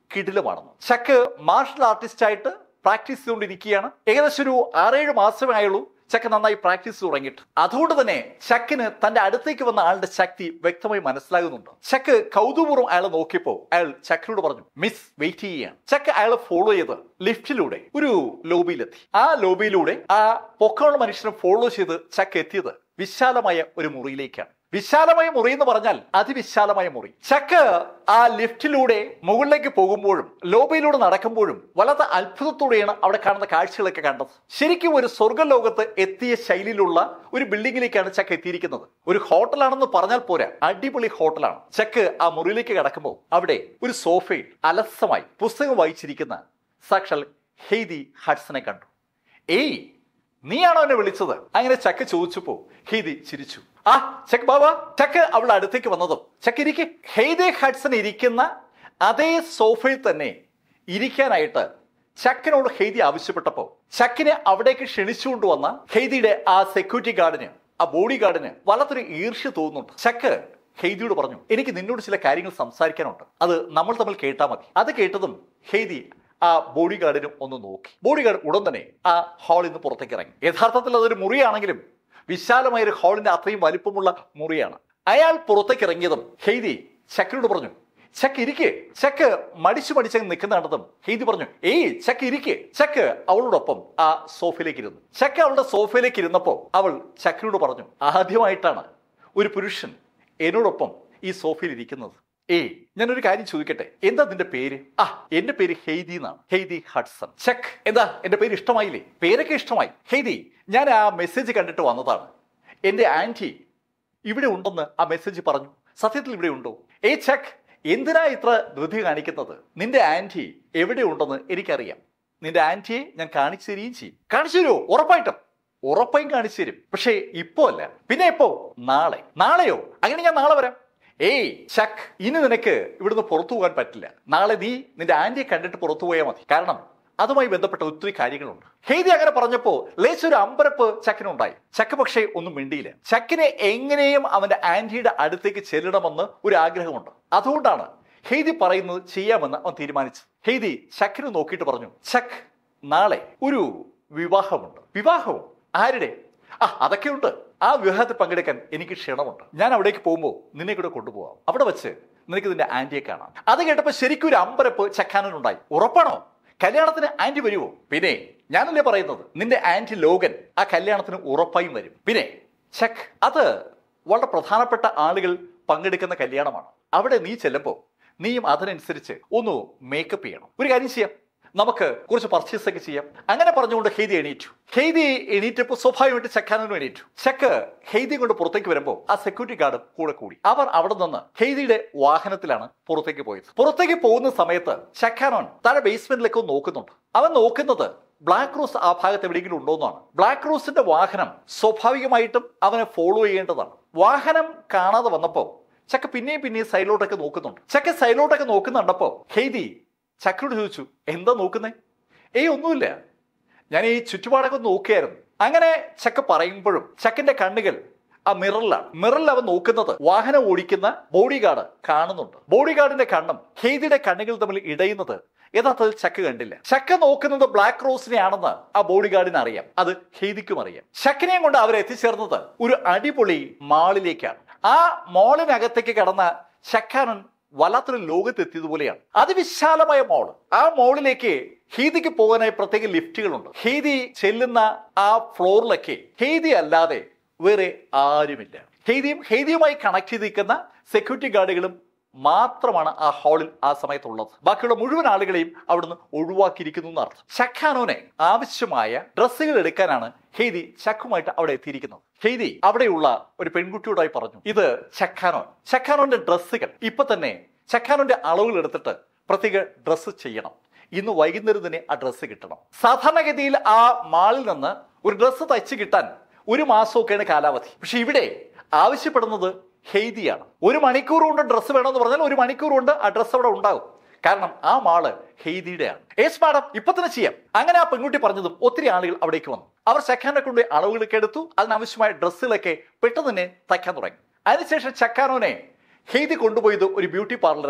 കിടിലമാണെന്ന് ചക്ക് മാർഷൽ ആർട്ടിസ്റ്റ് ആയിട്ട് പ്രാക്ടീസ് ചെയ്തുകൊണ്ടിരിക്കുകയാണ് ഏകദേശം ഒരു ആറേഴ് മാസമേ ആയുള്ളൂ ചക്ക് നന്നായി പ്രാക്ടീസ് തുടങ്ങിയിട്ട് അതുകൊണ്ട് തന്നെ ചക്കിന് തന്റെ അടുത്തേക്ക് വന്ന ആളുടെ ശക്തി വ്യക്തമായി മനസ്സിലാകുന്നുണ്ട് ചക്ക് കൗതുപൂർവ്വം അയാളെ നോക്കിയപ്പോ അയാൾ ചക്കിനോട് പറഞ്ഞു മിസ് വെയിറ്റ് ചെയ്യുകയാണ് ചക്ക് അയാളെ ഫോളോ ചെയ്ത് ലിഫ്റ്റിലൂടെ ഒരു ലോബിയിലെത്തി ആ ലോബിയിലൂടെ ആ പൊക്കമുള്ള മനുഷ്യനെ ഫോളോ ചെയ്ത് ചക്ക് എത്തിയത് വിശാലമായ ഒരു മുറിയിലേക്കാണ് വിശാലമായ മുറി എന്ന് പറഞ്ഞാൽ അതിവിശാലമായ മുറി ചക്ക് ആ ലിഫ്റ്റിലൂടെ മുകളിലേക്ക് പോകുമ്പോഴും ലോബിയിലൂടെ നടക്കുമ്പോഴും വളരെ അത്ഭുതത്തോടെയാണ് അവിടെ കാണുന്ന കാഴ്ചകളൊക്കെ കണ്ടത് ശരിക്കും ഒരു സ്വർഗ്ഗലോകത്ത് എത്തിയ ശൈലിയിലുള്ള ഒരു ബിൽഡിങ്ങിലേക്കാണ് ചക്ക് എത്തിയിരിക്കുന്നത് ഒരു ഹോട്ടലാണെന്ന് പറഞ്ഞാൽ പോരാ അടിപൊളി ഹോട്ടലാണ് ചക്ക് ആ മുറിയിലേക്ക് കടക്കുമ്പോൾ അവിടെ ഒരു സോഫയിൽ അലസമായി പുസ്തകം വായിച്ചിരിക്കുന്ന സാക്ഷാൽ ഹെയ്തി ഹഡ്സനെ കണ്ടു ഏയ് നീയാണോ എന്നെ വിളിച്ചത് അങ്ങനെ ചക്ക് ചോദിച്ചപ്പോ ഹെയ്തി ചിരിച്ചു ആ ചക്ക് ബാബ ചക്ക് അവളുടെ അടുത്തേക്ക് വന്നതും ചക്ക് ഇരിക്കെ ഹെയ്ദെ ഹഡ്സൺ ഇരിക്കുന്ന അതേ സോഫയിൽ തന്നെ ഇരിക്കാനായിട്ട് ചക്കിനോട് ഹെയ്തി ആവശ്യപ്പെട്ടപ്പോ ചക്കിനെ അവിടേക്ക് ക്ഷണിച്ചുകൊണ്ട് വന്ന ഹെയ്തിയുടെ ആ സെക്യൂരിറ്റി ഗാർഡിന് ആ ബോഡി ഗാർഡിന് വല്ലാത്തൊരു ഈർഷ്യ തോന്നുന്നുണ്ട് ചക്ക് ഹെയ്തിയോട് പറഞ്ഞു എനിക്ക് നിന്നോട് ചില കാര്യങ്ങൾ സംസാരിക്കാനുണ്ട് അത് നമ്മൾ തമ്മിൽ കേട്ടാൽ മതി അത് കേട്ടതും ഹെയ്തി ആ ബോഡി ഗാർഡിനും ഒന്ന് നോക്കി ബോഡി ഗാർഡ് ഉടൻ തന്നെ ആ ഹാളിൽ നിന്ന് പുറത്തേക്ക് ഇറങ്ങി യഥാർത്ഥത്തിൽ അതൊരു മുറിയാണെങ്കിലും വിശാലമായ ഒരു ഹാളിന്റെ അത്രയും വലിപ്പമുള്ള മുറിയാണ് അയാൾ പുറത്തേക്ക് ഇറങ്ങിയതും ഹെയ്തി ചക്കിനോട് പറഞ്ഞു ചക്ക് ഇരിക്കെ ചക്ക് മടിച്ചു മടിച്ചങ്ങ് നിൽക്കുന്ന കണ്ടതും ഹെയ്തി പറഞ്ഞു ഏയ് ചക്ക് ഇരിക്കെ ചക്ക് അവളോടൊപ്പം ആ സോഫയിലേക്ക് ഇരുന്നു ചക്ക് അവളുടെ സോഫയിലേക്ക് ഇരുന്നപ്പോ അവൾ ചക്കിനോട് പറഞ്ഞു ആദ്യമായിട്ടാണ് ഒരു പുരുഷൻ എന്നോടൊപ്പം ഈ സോഫയിൽ ഇരിക്കുന്നത് ഏയ് ഞാനൊരു കാര്യം ചോദിക്കട്ടെ എന്താ നിന്റെ പേര് ആ എന്റെ പേര് ഹെയ്തി എന്നാണ് ഹെയ്തി ഹഡ്സൺ ചെക്ക് എന്താ എന്റെ പേര് ഇഷ്ടമായില്ലേ പേരൊക്കെ ഇഷ്ടമായി ഹെയ്തി ഞാൻ ആ മെസ്സേജ് കണ്ടിട്ട് വന്നതാണ് എന്റെ ആന്റി ഇവിടെ ഉണ്ടെന്ന് ആ മെസ്സേജ് പറഞ്ഞു സത്യത്തിൽ ഇവിടെ ഉണ്ടോ ഏ ചെക്ക് എന്തിനാ ഇത്ര ധൃതി കാണിക്കുന്നത് നിന്റെ ആന്റി എവിടെ ഉണ്ടെന്ന് എനിക്കറിയാം നിന്റെ ആന്റിയെ ഞാൻ കാണിച്ചു തരികയും ചെയ്യും കാണിച്ചു തരുമോ ഉറപ്പായിട്ടും ഉറപ്പായും കാണിച്ചു തരും പക്ഷേ ഇപ്പോ അല്ല പിന്നെ എപ്പോ നാളെ നാളെയോ അങ്ങനെ ഞാൻ നാളെ വരാം ഏയ് ചക്ക് ഇനി നിനക്ക് ഇവിടുന്ന് പുറത്തു പോകാൻ പറ്റില്ല നാളെ നീ നിന്റെ ആന്റിയെ കണ്ടിട്ട് പുറത്തു പോയാൽ മതി കാരണം അതുമായി ബന്ധപ്പെട്ട ഒത്തിരി കാര്യങ്ങളുണ്ട് ഹെയ്തി അങ്ങനെ പറഞ്ഞപ്പോ ലേശൊരു അമ്പരപ്പ് ചക്കിനുണ്ടായി ചക്ക് പക്ഷേ ഒന്നും മിണ്ടിയില്ല ചക്കിനെ എങ്ങനെയും അവന്റെ ആന്റിയുടെ അടുത്തേക്ക് ചെല്ലണമെന്ന് ഒരു ആഗ്രഹമുണ്ട് അതുകൊണ്ടാണ് ഹെയ്തി പറയുന്നത് ചെയ്യാമെന്ന് അവൻ തീരുമാനിച്ചു ഹെയ്തി ചക്കിനെ നോക്കിയിട്ട് പറഞ്ഞു ചക്ക് നാളെ ഒരു വിവാഹമുണ്ട് വിവാഹവും ആരുടെ ആ അതൊക്കെയുണ്ട് ആ വിവാഹത്തിൽ പങ്കെടുക്കാൻ എനിക്ക് ക്ഷണമുണ്ട് ഞാൻ അവിടേക്ക് പോകുമ്പോൾ നിന്നെ കൂടെ കൊണ്ടുപോകാം അവിടെ വെച്ച് നിനക്ക് നിന്റെ ആന്റിയെ കാണാം അത് കേട്ടപ്പോൾ ശരിക്കും ഒരു അമ്പരപ്പ് ചക്കാനനുണ്ടായി ഉറപ്പാണോ കല്യാണത്തിന് ആന്റി വരുമോ പിന്നെ ഞാനല്ലേ പറയുന്നത് നിന്റെ ആന്റി ലോകൻ ആ കല്യാണത്തിന് ഉറപ്പായും വരും പിന്നെ ചെക്ക് അത് വളരെ പ്രധാനപ്പെട്ട ആളുകൾ പങ്കെടുക്കുന്ന കല്യാണമാണ് അവിടെ നീ ചെല്ലുമ്പോൾ നീയും അതിനനുസരിച്ച് ഒന്ന് മേക്കപ്പ് ചെയ്യണം ഒരു കാര്യം ചെയ്യാം നമുക്ക് കുറച്ച് പർച്ചേസ് ഒക്കെ ചെയ്യാം അങ്ങനെ പറഞ്ഞുകൊണ്ട് ഹെയ്തി എണീറ്റു ഹെയ്തി എണീറ്റപ്പോൾ സ്വാഭാവികമായിട്ട് ചക്കാനും എണീറ്റു ചക്ക് ഹെയ്തി കൊണ്ട് പുറത്തേക്ക് വരുമ്പോൾ ആ സെക്യൂരിറ്റി ഗാർഡും കൂടെ കൂടി അവർ അവിടെ നിന്ന് ഹെയ്തിയുടെ വാഹനത്തിലാണ് പുറത്തേക്ക് പോയത് പുറത്തേക്ക് പോകുന്ന സമയത്ത് ചക്കാനോൻ താഴെ ബേസ്മെന്റിലേക്ക് ഒന്ന് നോക്കുന്നുണ്ട് അവൻ നോക്കുന്നത് ബ്ലാക്ക് റോസ് ആ ഭാഗത്ത് എവിടെയെങ്കിലും ഉണ്ടോ എന്നാണ് ബ്ലാക്ക് റോസിന്റെ വാഹനം സ്വാഭാവികമായിട്ടും അവനെ ഫോളോ ചെയ്യേണ്ടതാണ് വാഹനം കാണാതെ വന്നപ്പോ ചക്ക പിന്നെയും പിന്നെയും സൈഡിലോട്ടൊക്കെ നോക്കുന്നുണ്ട് ചക്ക സൈഡിലോട്ടൊക്കെ നോക്കുന്നുണ്ടപ്പോ ഹെയ്തി ചക്കരോട് ചോദിച്ചു എന്താ നോക്കുന്നേ ഏയ് ഒന്നുമില്ല ഞാൻ ഈ ചുറ്റുപാടൊക്കെ ഒന്ന് നോക്കിയായിരുന്നു അങ്ങനെ ചക്ക പറയുമ്പോഴും ചക്കന്റെ കണ്ണുകൾ ആ മിററിലാണ് മിററിൽ അവൻ നോക്കുന്നത് വാഹനം ഓടിക്കുന്ന ബോഡി ഗാർഡ് കാണുന്നുണ്ട് ബോഡി ഗാർഡിന്റെ കണ്ണും ഹെയ്തിയുടെ കണ്ണുകൾ തമ്മിൽ ഇടയുന്നത് യഥാർത്ഥത്തിൽ ചക്ക കണ്ടില്ല ചക്ക നോക്കുന്നത് ബ്ലാക്ക് റോസിനെ ആണെന്ന് ആ ബോഡി ഗാർഡിന് അറിയാം അത് ഹെയ്തിക്കും അറിയാം ചക്കനെയും കൊണ്ട് അവർ എത്തിച്ചേർന്നത് ഒരു അടിപൊളി മാളിലേക്കാണ് ആ മാളിനകത്തേക്ക് കടന്ന ചക്കാനൻ വല്ലാത്തൊരു ലോകത്തെത്തിയതുപോലെയാണ് അതിവിശാലമായ മോള് ആ മോളിലേക്ക് ഹീതിക്ക് പോകാനായി പ്രത്യേക ലിഫ്റ്റുകളുണ്ട് ഹീതി ചെല്ലുന്ന ആ ഫ്ലോറിലൊക്കെ ഹീതി അല്ലാതെ വേറെ ആരുമില്ല ഹെയ്തിയും ഹെയ്തിയുമായി കണക്ട് ചെയ്ത് നിൽക്കുന്ന സെക്യൂരിറ്റി ഗാർഡുകളും മാത്രമാണ് ആ ഹാളിൽ ആ സമയത്തുള്ളത് ബാക്കിയുള്ള മുഴുവൻ ആളുകളെയും അവിടുന്ന് ഒഴിവാക്കിയിരിക്കുന്നു എന്നർത്ഥം ഷഖാനോനെ ആവശ്യമായ ഡ്രസ്സുകൾ എടുക്കാനാണ് ഹെയ്തി ചക്കുമായിട്ട് അവിടെ എത്തിയിരിക്കുന്നത് ഹെയ്തി അവിടെയുള്ള ഒരു പെൺകുട്ടിയോടായി പറഞ്ഞു ഇത് ചക്കാനോൻ ചക്കാനോന്റെ ഡ്രസ്സുകൾ ഇപ്പൊ തന്നെ ചക്കാനോന്റെ അളവുകൾ എടുത്തിട്ട് പ്രത്യേക ഡ്രസ്സ് ചെയ്യണം ഇന്ന് വൈകുന്നേരം തന്നെ ആ ഡ്രസ്സ് കിട്ടണം സാധാരണഗതിയിൽ ആ മാളിൽ നിന്ന് ഒരു ഡ്രസ്സ് തയ്ച്ച് കിട്ടാൻ ഒരു മാസമൊക്കെയാണ് കാലാവധി പക്ഷെ ഇവിടെ ആവശ്യപ്പെടുന്നത് ഹെയ്തിയാണ് ഒരു മണിക്കൂർ കൊണ്ട് ഡ്രസ്സ് വേണമെന്ന് പറഞ്ഞാൽ ഒരു മണിക്കൂർ കൊണ്ട് ആ ഡ്രസ്സ് അവിടെ ഉണ്ടാകും കാരണം ആ മാള് ഹെയ്തിയുടെയാണ് ഏസ് മാഡം ഇപ്പൊ തന്നെ ചെയ്യാം അങ്ങനെ ആ പെൺകുട്ടി പറഞ്ഞതും ഒത്തിരി ആളുകൾ അവിടേക്ക് വന്നു അവർ ചക്കാനെ കൊണ്ട് അളവുകളൊക്കെ എടുത്തു അതിനാവശ്യമായ ഡ്രസ്സുകളൊക്കെ പെട്ടെന്ന് തന്നെ തയ്ക്കാൻ തുടങ്ങി അതിനുശേഷം ചക്കാനോനെ ഹെയ്തി കൊണ്ടുപോയത് ഒരു ബ്യൂട്ടി പാർലറൊക്കെയാണ്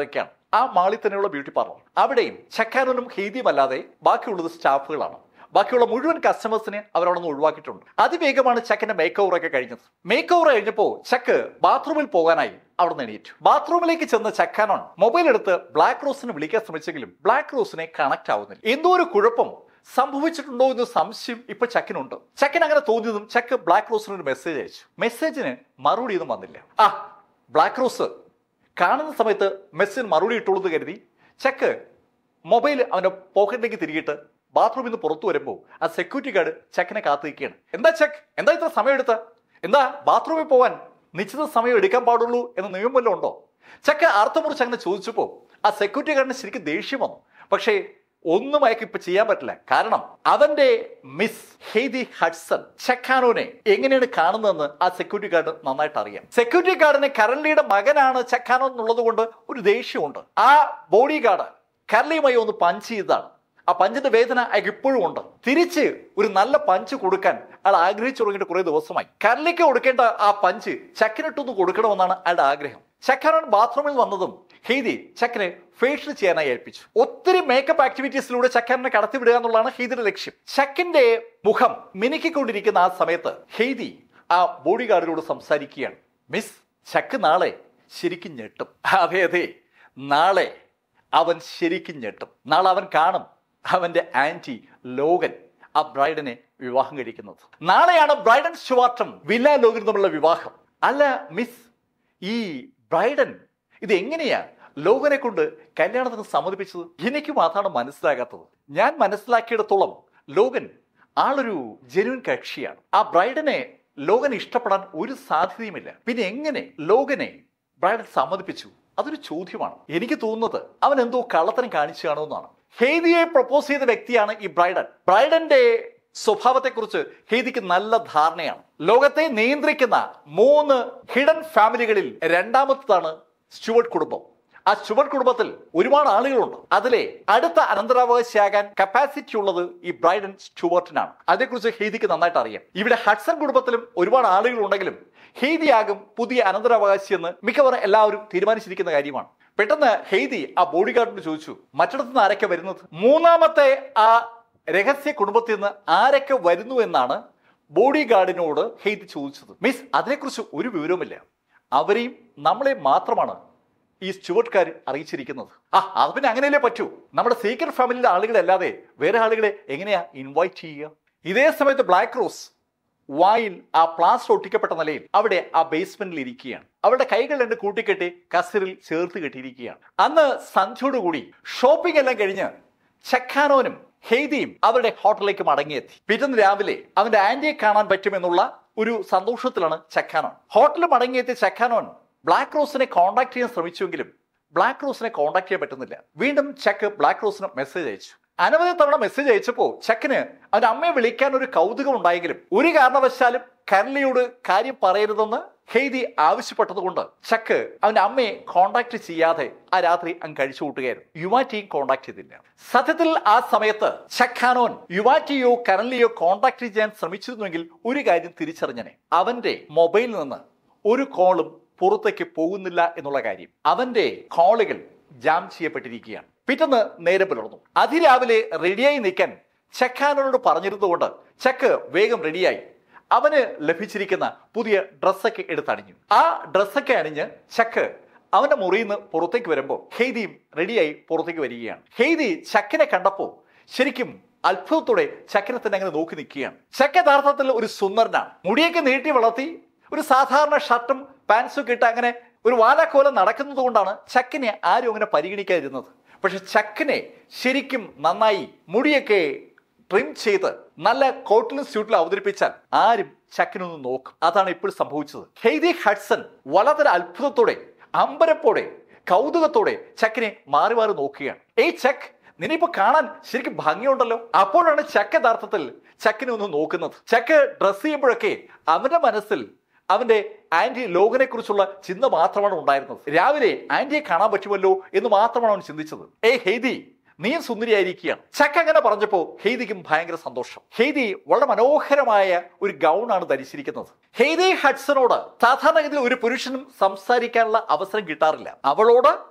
ആ മാളിൽ തന്നെയുള്ള ബ്യൂട്ടി പാർലർ അവിടെയും ചക്കാനോനും ഹെയ്തിയും അല്ലാതെ ബാക്കിയുള്ളത് സ്റ്റാഫുകളാണ് ബാക്കിയുള്ള മുഴുവൻ കസ്റ്റമേഴ്സിനെ അവരവിടെ നിന്ന് ഒഴിവാക്കിയിട്ടുണ്ട് അതിവേഗമാണ് ചക്കിന്റെ മേക്ക് ഓവർ ഒക്കെ കഴിഞ്ഞത് മേക്ക് ഓവർ കഴിഞ്ഞപ്പോൾ ചക്ക് ബാത്റൂമിൽ പോകാനായി അവിടെ നിന്ന് എണീറ്റു ബാത്റൂമിലേക്ക് ചെന്ന ചക്കാനോൺ മൊബൈൽ എടുത്ത് ബ്ലാക്ക് റോസിനെ വിളിക്കാൻ ശ്രമിച്ചെങ്കിലും ബ്ലാക്ക് റോസിനെ കണക്ട് ആവുന്നില്ല എന്തോ ഒരു കുഴപ്പം സംഭവിച്ചിട്ടുണ്ടോ എന്ന് സംശയം ഇപ്പൊ ചക്കിനുണ്ട് ചക്കിന് അങ്ങനെ തോന്നിയതും ചക്ക് ബ്ലാക്ക് റോസിന് ഒരു മെസ്സേജ് അയച്ചു മെസ്സേജിന് മറുപടി ഒന്നും വന്നില്ല ആ ബ്ലാക്ക് റോസ് കാണുന്ന സമയത്ത് മെസ്സേജിന് മറുപടി ഇട്ടുള്ളത് കരുതി ചക്ക് മൊബൈൽ അവന്റെ പോക്കറ്റിലേക്ക് തിരികിട്ട് ബാത്റൂമിൽ നിന്ന് പുറത്തു വരുമ്പോൾ ആ സെക്യൂരിറ്റി ഗാർഡ് ചെക്കിനെ കാത്തു നിൽക്കുകയാണ് എന്താ ചെക്ക് എന്താ ഇത്ര സമയം എടുത്ത എന്താ ബാത്റൂമിൽ പോകാൻ നിശ്ചിത സമയം എടുക്കാൻ പാടുള്ളൂ എന്ന നിയമം വല്ലതും ഉണ്ടോ ചെക്ക് അർത്ഥമുറിച്ച് അങ്ങനെ ചോദിച്ചപ്പോൾ ആ സെക്യൂരിറ്റി ഗാർഡിന് ശരിക്കും ദേഷ്യം വന്നു പക്ഷേ ഒന്നും അയാൾക്ക് ഇപ്പൊ ചെയ്യാൻ പറ്റില്ല കാരണം അവന്റെ മിസ് ഹെയ്തി ഹഡ്സൺ ചക്കാനോനെ എങ്ങനെയാണ് കാണുന്നതെന്ന് ആ സെക്യൂരിറ്റി ഗാർഡ് നന്നായിട്ട് അറിയാം സെക്യൂരിറ്റി ഗാർഡിന് കരളിയുടെ മകനാണ് ചക്കാനോ എന്നുള്ളത് കൊണ്ട് ഒരു ദേഷ്യമുണ്ട് ആ ബോഡി ഗാർഡ് കരളിയുമായി ഒന്ന് പഞ്ച് ചെയ്തതാണ് ആ പഞ്ചിന്റെ വേദന അയാൾക്ക് ഇപ്പോഴും ഉണ്ട് തിരിച്ച് ഒരു നല്ല പഞ്ച് കൊടുക്കാൻ അയാൾ ആഗ്രഹിച്ചു തുടങ്ങിയിട്ട് കുറെ ദിവസമായി കരളിക്ക് കൊടുക്കേണ്ട ആ പഞ്ച് ചക്കിനിട്ടൊന്ന് കൊടുക്കണമെന്നാണ് അയാളുടെ ആഗ്രഹം ചക്കനോൻ ബാത്റൂമിൽ വന്നതും ഹെയ്തി ചക്കനെ ഫേഷ്യൽ ചെയ്യാനായി ഏൽപ്പിച്ചു ഒത്തിരി മേക്കപ്പ് ആക്ടിവിറ്റീസിലൂടെ ചക്കനെ കടത്തിവിടുക എന്നുള്ളതാണ് ഹെയ്തിയുടെ ലക്ഷ്യം ചക്കിന്റെ മുഖം മിനുക്കിക്കൊണ്ടിരിക്കുന്ന ആ സമയത്ത് ഹെയ്തി ആ ബോഡി ഗാർഡിനോട് സംസാരിക്കുകയാണ് മിസ് ചക്ക് നാളെ ശരിക്കും ഞെട്ടും അതെ അതെ നാളെ അവൻ ശരിക്കും ഞെട്ടും നാളെ അവൻ കാണും അവന്റെ ആന്റി ലോകൻ ആ ബ്രൈഡനെ വിവാഹം കഴിക്കുന്നത് നാളെയാണ് ബ്രൈഡൻ സ്റ്റുവാർട്ടും വില്ല ലോകനും തമ്മിലുള്ള വിവാഹം അല്ല മിസ് ഈ ബ്രൈഡൻ ഇത് എങ്ങനെയാ ലോകനെ കൊണ്ട് കല്യാണത്തിന് സമ്മതിപ്പിച്ചത് എനിക്കും അതാണ് മനസ്സിലാകാത്തത് ഞാൻ മനസ്സിലാക്കിയിടത്തോളം ലോകൻ ആളൊരു ജെനുവിൻ കക്ഷിയാണ് ആ ബ്രൈഡനെ ലോകന് ഇഷ്ടപ്പെടാൻ ഒരു സാധ്യതയുമില്ല പിന്നെ എങ്ങനെ ലോകനെ ബ്രൈഡൻ സമ്മതിപ്പിച്ചു അതൊരു ചോദ്യമാണ് എനിക്ക് തോന്നുന്നത് അവൻ എന്തോ കള്ളത്തരം കാണിച്ചു കാണുമെന്നാണ് ഹെയ്തിയെ പ്രപ്പോസ് ചെയ്ത വ്യക്തിയാണ് ഈ ബ്രൈഡൻ ബ്രൈഡന്റെ സ്വഭാവത്തെക്കുറിച്ച് ഹെയ്തിക്ക് നല്ല ധാരണയാണ് ലോകത്തെ നിയന്ത്രിക്കുന്ന മൂന്ന് ഹിഡൻ ഫാമിലികളിൽ രണ്ടാമത്തതാണ് സ്റ്റുവർട്ട് കുടുംബം ആ സ്റ്റുവർട്ട് കുടുംബത്തിൽ ഒരുപാട് ആളുകളുണ്ട് അതിലെ അടുത്ത അനന്തരാവകാശിയാകാൻ കപ്പാസിറ്റി ഉള്ളത് ഈ ബ്രൈഡൻ സ്റ്റുവർട്ടിനാണ് അതേക്കുറിച്ച് ഹെയ്തിക്ക് നന്നായിട്ട് അറിയാം ഇവിടെ ഹഡ്സൺ കുടുംബത്തിലും ഒരുപാട് ആളുകൾ ഉണ്ടെങ്കിലും ഹെയ്തിയാകും പുതിയ അനന്തരാവകാശി എന്ന് മിക്കവാറും എല്ലാവരും തീരുമാനിച്ചിരിക്കുന്ന കാര്യമാണ് പെട്ടെന്ന് ഹെയ്തി ആ ബോഡി ഗാർഡിനോട് ചോദിച്ചു മറ്റിടത്തു നിന്ന് ആരൊക്കെ വരുന്നത് മൂന്നാമത്തെ ആ രഹസ്യ കുടുംബത്തിൽ നിന്ന് ആരൊക്കെ വരുന്നു എന്നാണ് ബോഡി ഗാർഡിനോട് ഹെയ്തി ചോദിച്ചത് മിസ് അതിനെക്കുറിച്ച് ഒരു വിവരവുമില്ല അവരെയും നമ്മളെ മാത്രമാണ് ഈ സ്റ്റുവർട്ട്കാർ അറിയിച്ചിരിക്കുന്നത് ആ അത് പിന്നെ അങ്ങനെയല്ലേ പറ്റൂ നമ്മുടെ സീക്രട്ട് ഫാമിലിയിലെ ആളുകളെ അല്ലാതെ വേറെ ആളുകളെ എങ്ങനെയാ ഇൻവൈറ്റ് ചെയ്യുക ഇതേ സമയത്ത് ബ്ലാക്ക് റോസ് വായിൽ ആ പ്ലാസ്റ്റർ ഒട്ടിക്കപ്പെട്ട നിലയിൽ അവിടെ ആ ബേസ്മെന്റിൽ ഇരിക്കുകയാണ് അവരുടെ കൈകൾ രണ്ട് കൂട്ടിക്കെട്ടി കസറിൽ ചേർത്ത് കെട്ടിയിരിക്കുകയാണ് അന്ന് സന്ധ്യയോടുകൂടി ഷോപ്പിംഗ് എല്ലാം കഴിഞ്ഞ് ചക്കാനോനും ഹെയ്തിയും അവരുടെ ഹോട്ടലിലേക്ക് മടങ്ങിയെത്തി പിറ്റേന്ന് രാവിലെ അവന്റെ ആന്റിയെ കാണാൻ പറ്റുമെന്നുള്ള ഒരു സന്തോഷത്തിലാണ് ചക്കാനോൻ ഹോട്ടലിൽ മടങ്ങിയെത്തിയ ചക്കാനോൻ ബ്ലാക്ക് റോസിനെ കോൺടാക്ട് ചെയ്യാൻ ശ്രമിച്ചുവെങ്കിലും ബ്ലാക്ക് റോസിനെ കോൺടാക്ട് ചെയ്യാൻ പറ്റുന്നില്ല വീണ്ടും ചക്ക് ബ്ലാക്ക് റോസിന് മെസ്സേജ് അയച്ചു അനവധി തവണ മെസ്സേജ് അയച്ചപ്പോൾ ചക്കിന് അവന്റെ അമ്മയെ വിളിക്കാൻ ഒരു കൗതുകം ഉണ്ടായെങ്കിലും ഒരു കാരണവശാലും കരളിയോട് കാര്യം പറയരുതെന്ന് ഹെയ്തി ആവശ്യപ്പെട്ടതുകൊണ്ട് ചക്ക് അവന്റെ അമ്മയെ കോണ്ടാക്ട് ചെയ്യാതെ ആ രാത്രി അങ്ങ് കഴിച്ചു കൂട്ടുകയായിരുന്നു യുവാറ്റിയും കോണ്ടാക്ട് ചെയ്തില്ല സത്യത്തിൽ ആ സമയത്ത് ചക്കാനോൻ യുവാറ്റിയോ കരളിയോ കോണ്ടാക്ട് ചെയ്യാൻ ശ്രമിച്ചിരുന്നുവെങ്കിൽ ഒരു കാര്യം തിരിച്ചറിഞ്ഞനെ അവന്റെ മൊബൈലിൽ നിന്ന് ഒരു കോളും പുറത്തേക്ക് പോകുന്നില്ല എന്നുള്ള കാര്യം അവന്റെ കോളുകൾ ജാം ചെയ്യപ്പെട്ടിരിക്കുകയാണ് പിറ്റേന്ന് നേരെ പുലർന്നു അതിരാവിലെ റെഡിയായി നിൽക്കാൻ ചക്കാനോനോട് പറഞ്ഞിരുന്നുകൊണ്ട് ചക്ക് വേഗം റെഡിയായി അവന് ലഭിച്ചിരിക്കുന്ന പുതിയ ഡ്രസ്സൊക്കെ എടുത്തണിഞ്ഞു ആ ഡ്രസ്സൊക്കെ അണിഞ്ഞ് ചക്ക് അവന്റെ മുറിയിൽ നിന്ന് പുറത്തേക്ക് വരുമ്പോൾ ഹെയ്തിയും റെഡിയായി പുറത്തേക്ക് വരികയാണ് ഹെയ്തി ചക്കിനെ കണ്ടപ്പോൾ ശരിക്കും അത്ഭുതത്തോടെ ചക്കിനെ തന്നെ അങ്ങനെ നോക്കി നിൽക്കുകയാണ് ചക്ക യഥാർത്ഥത്തിൽ ഒരു സുന്ദരനാണ് മുടിയൊക്കെ നീട്ടി വളർത്തി ഒരു സാധാരണ ഷർട്ടും പാൻസും ഒക്കെ ഇട്ട് അങ്ങനെ ഒരു വാലാക്കോലം നടക്കുന്നത് കൊണ്ടാണ് ചക്കിനെ ആരും അങ്ങനെ പരിഗണിക്കാതിരുന്നത് പക്ഷെ ചക്കിനെ ശരിക്കും നന്നായി മുടിയൊക്കെ ട്രിം ചെയ്ത് നല്ല കോട്ടിലും സ്യൂട്ടിലും അവതരിപ്പിച്ചാൽ ആരും ചക്കിനൊന്ന് നോക്കും അതാണ് ഇപ്പോൾ സംഭവിച്ചത് ഹെയ്തി ഹഡ്സൺ വളരെ അത്ഭുതത്തോടെ അമ്പരപ്പോടെ കൗതുകത്തോടെ ചക്കിനെ മാറി മാറി നോക്കുകയാണ് ഏയ് ചക്ക് നിന്നിപ്പോ കാണാൻ ശരിക്കും ഭംഗിയുണ്ടല്ലോ അപ്പോഴാണ് ചക്ക് യഥാർത്ഥത്തിൽ ചക്കിനെ ഒന്ന് നോക്കുന്നത് ചക്ക് ഡ്രസ് ചെയ്യുമ്പോഴൊക്കെ അവന്റെ മനസ്സിൽ അവന്റെ ആന്റി ലോകനെ കുറിച്ചുള്ള ചിന്ത മാത്രമാണ് ഉണ്ടായിരുന്നത് രാവിലെ ആന്റിയെ കാണാൻ പറ്റുമല്ലോ എന്ന് മാത്രമാണ് അവൻ ചിന്തിച്ചത് ഏയ് ഹെയ്തി നീയും സുന്ദരിയായിരിക്കുകയാണ് ചക്ക അങ്ങനെ പറഞ്ഞപ്പോൾ ഹെയ്തിക്കും ഭയങ്കര സന്തോഷം ഹെയ്തി വളരെ മനോഹരമായ ഒരു ഗൗണാണ് ധരിച്ചിരിക്കുന്നത് ഹെയ്തി ഹഡ്സനോട് സാധാരണഗതിയിൽ ഒരു പുരുഷനും സംസാരിക്കാനുള്ള അവസരം കിട്ടാറില്ല അവളോട്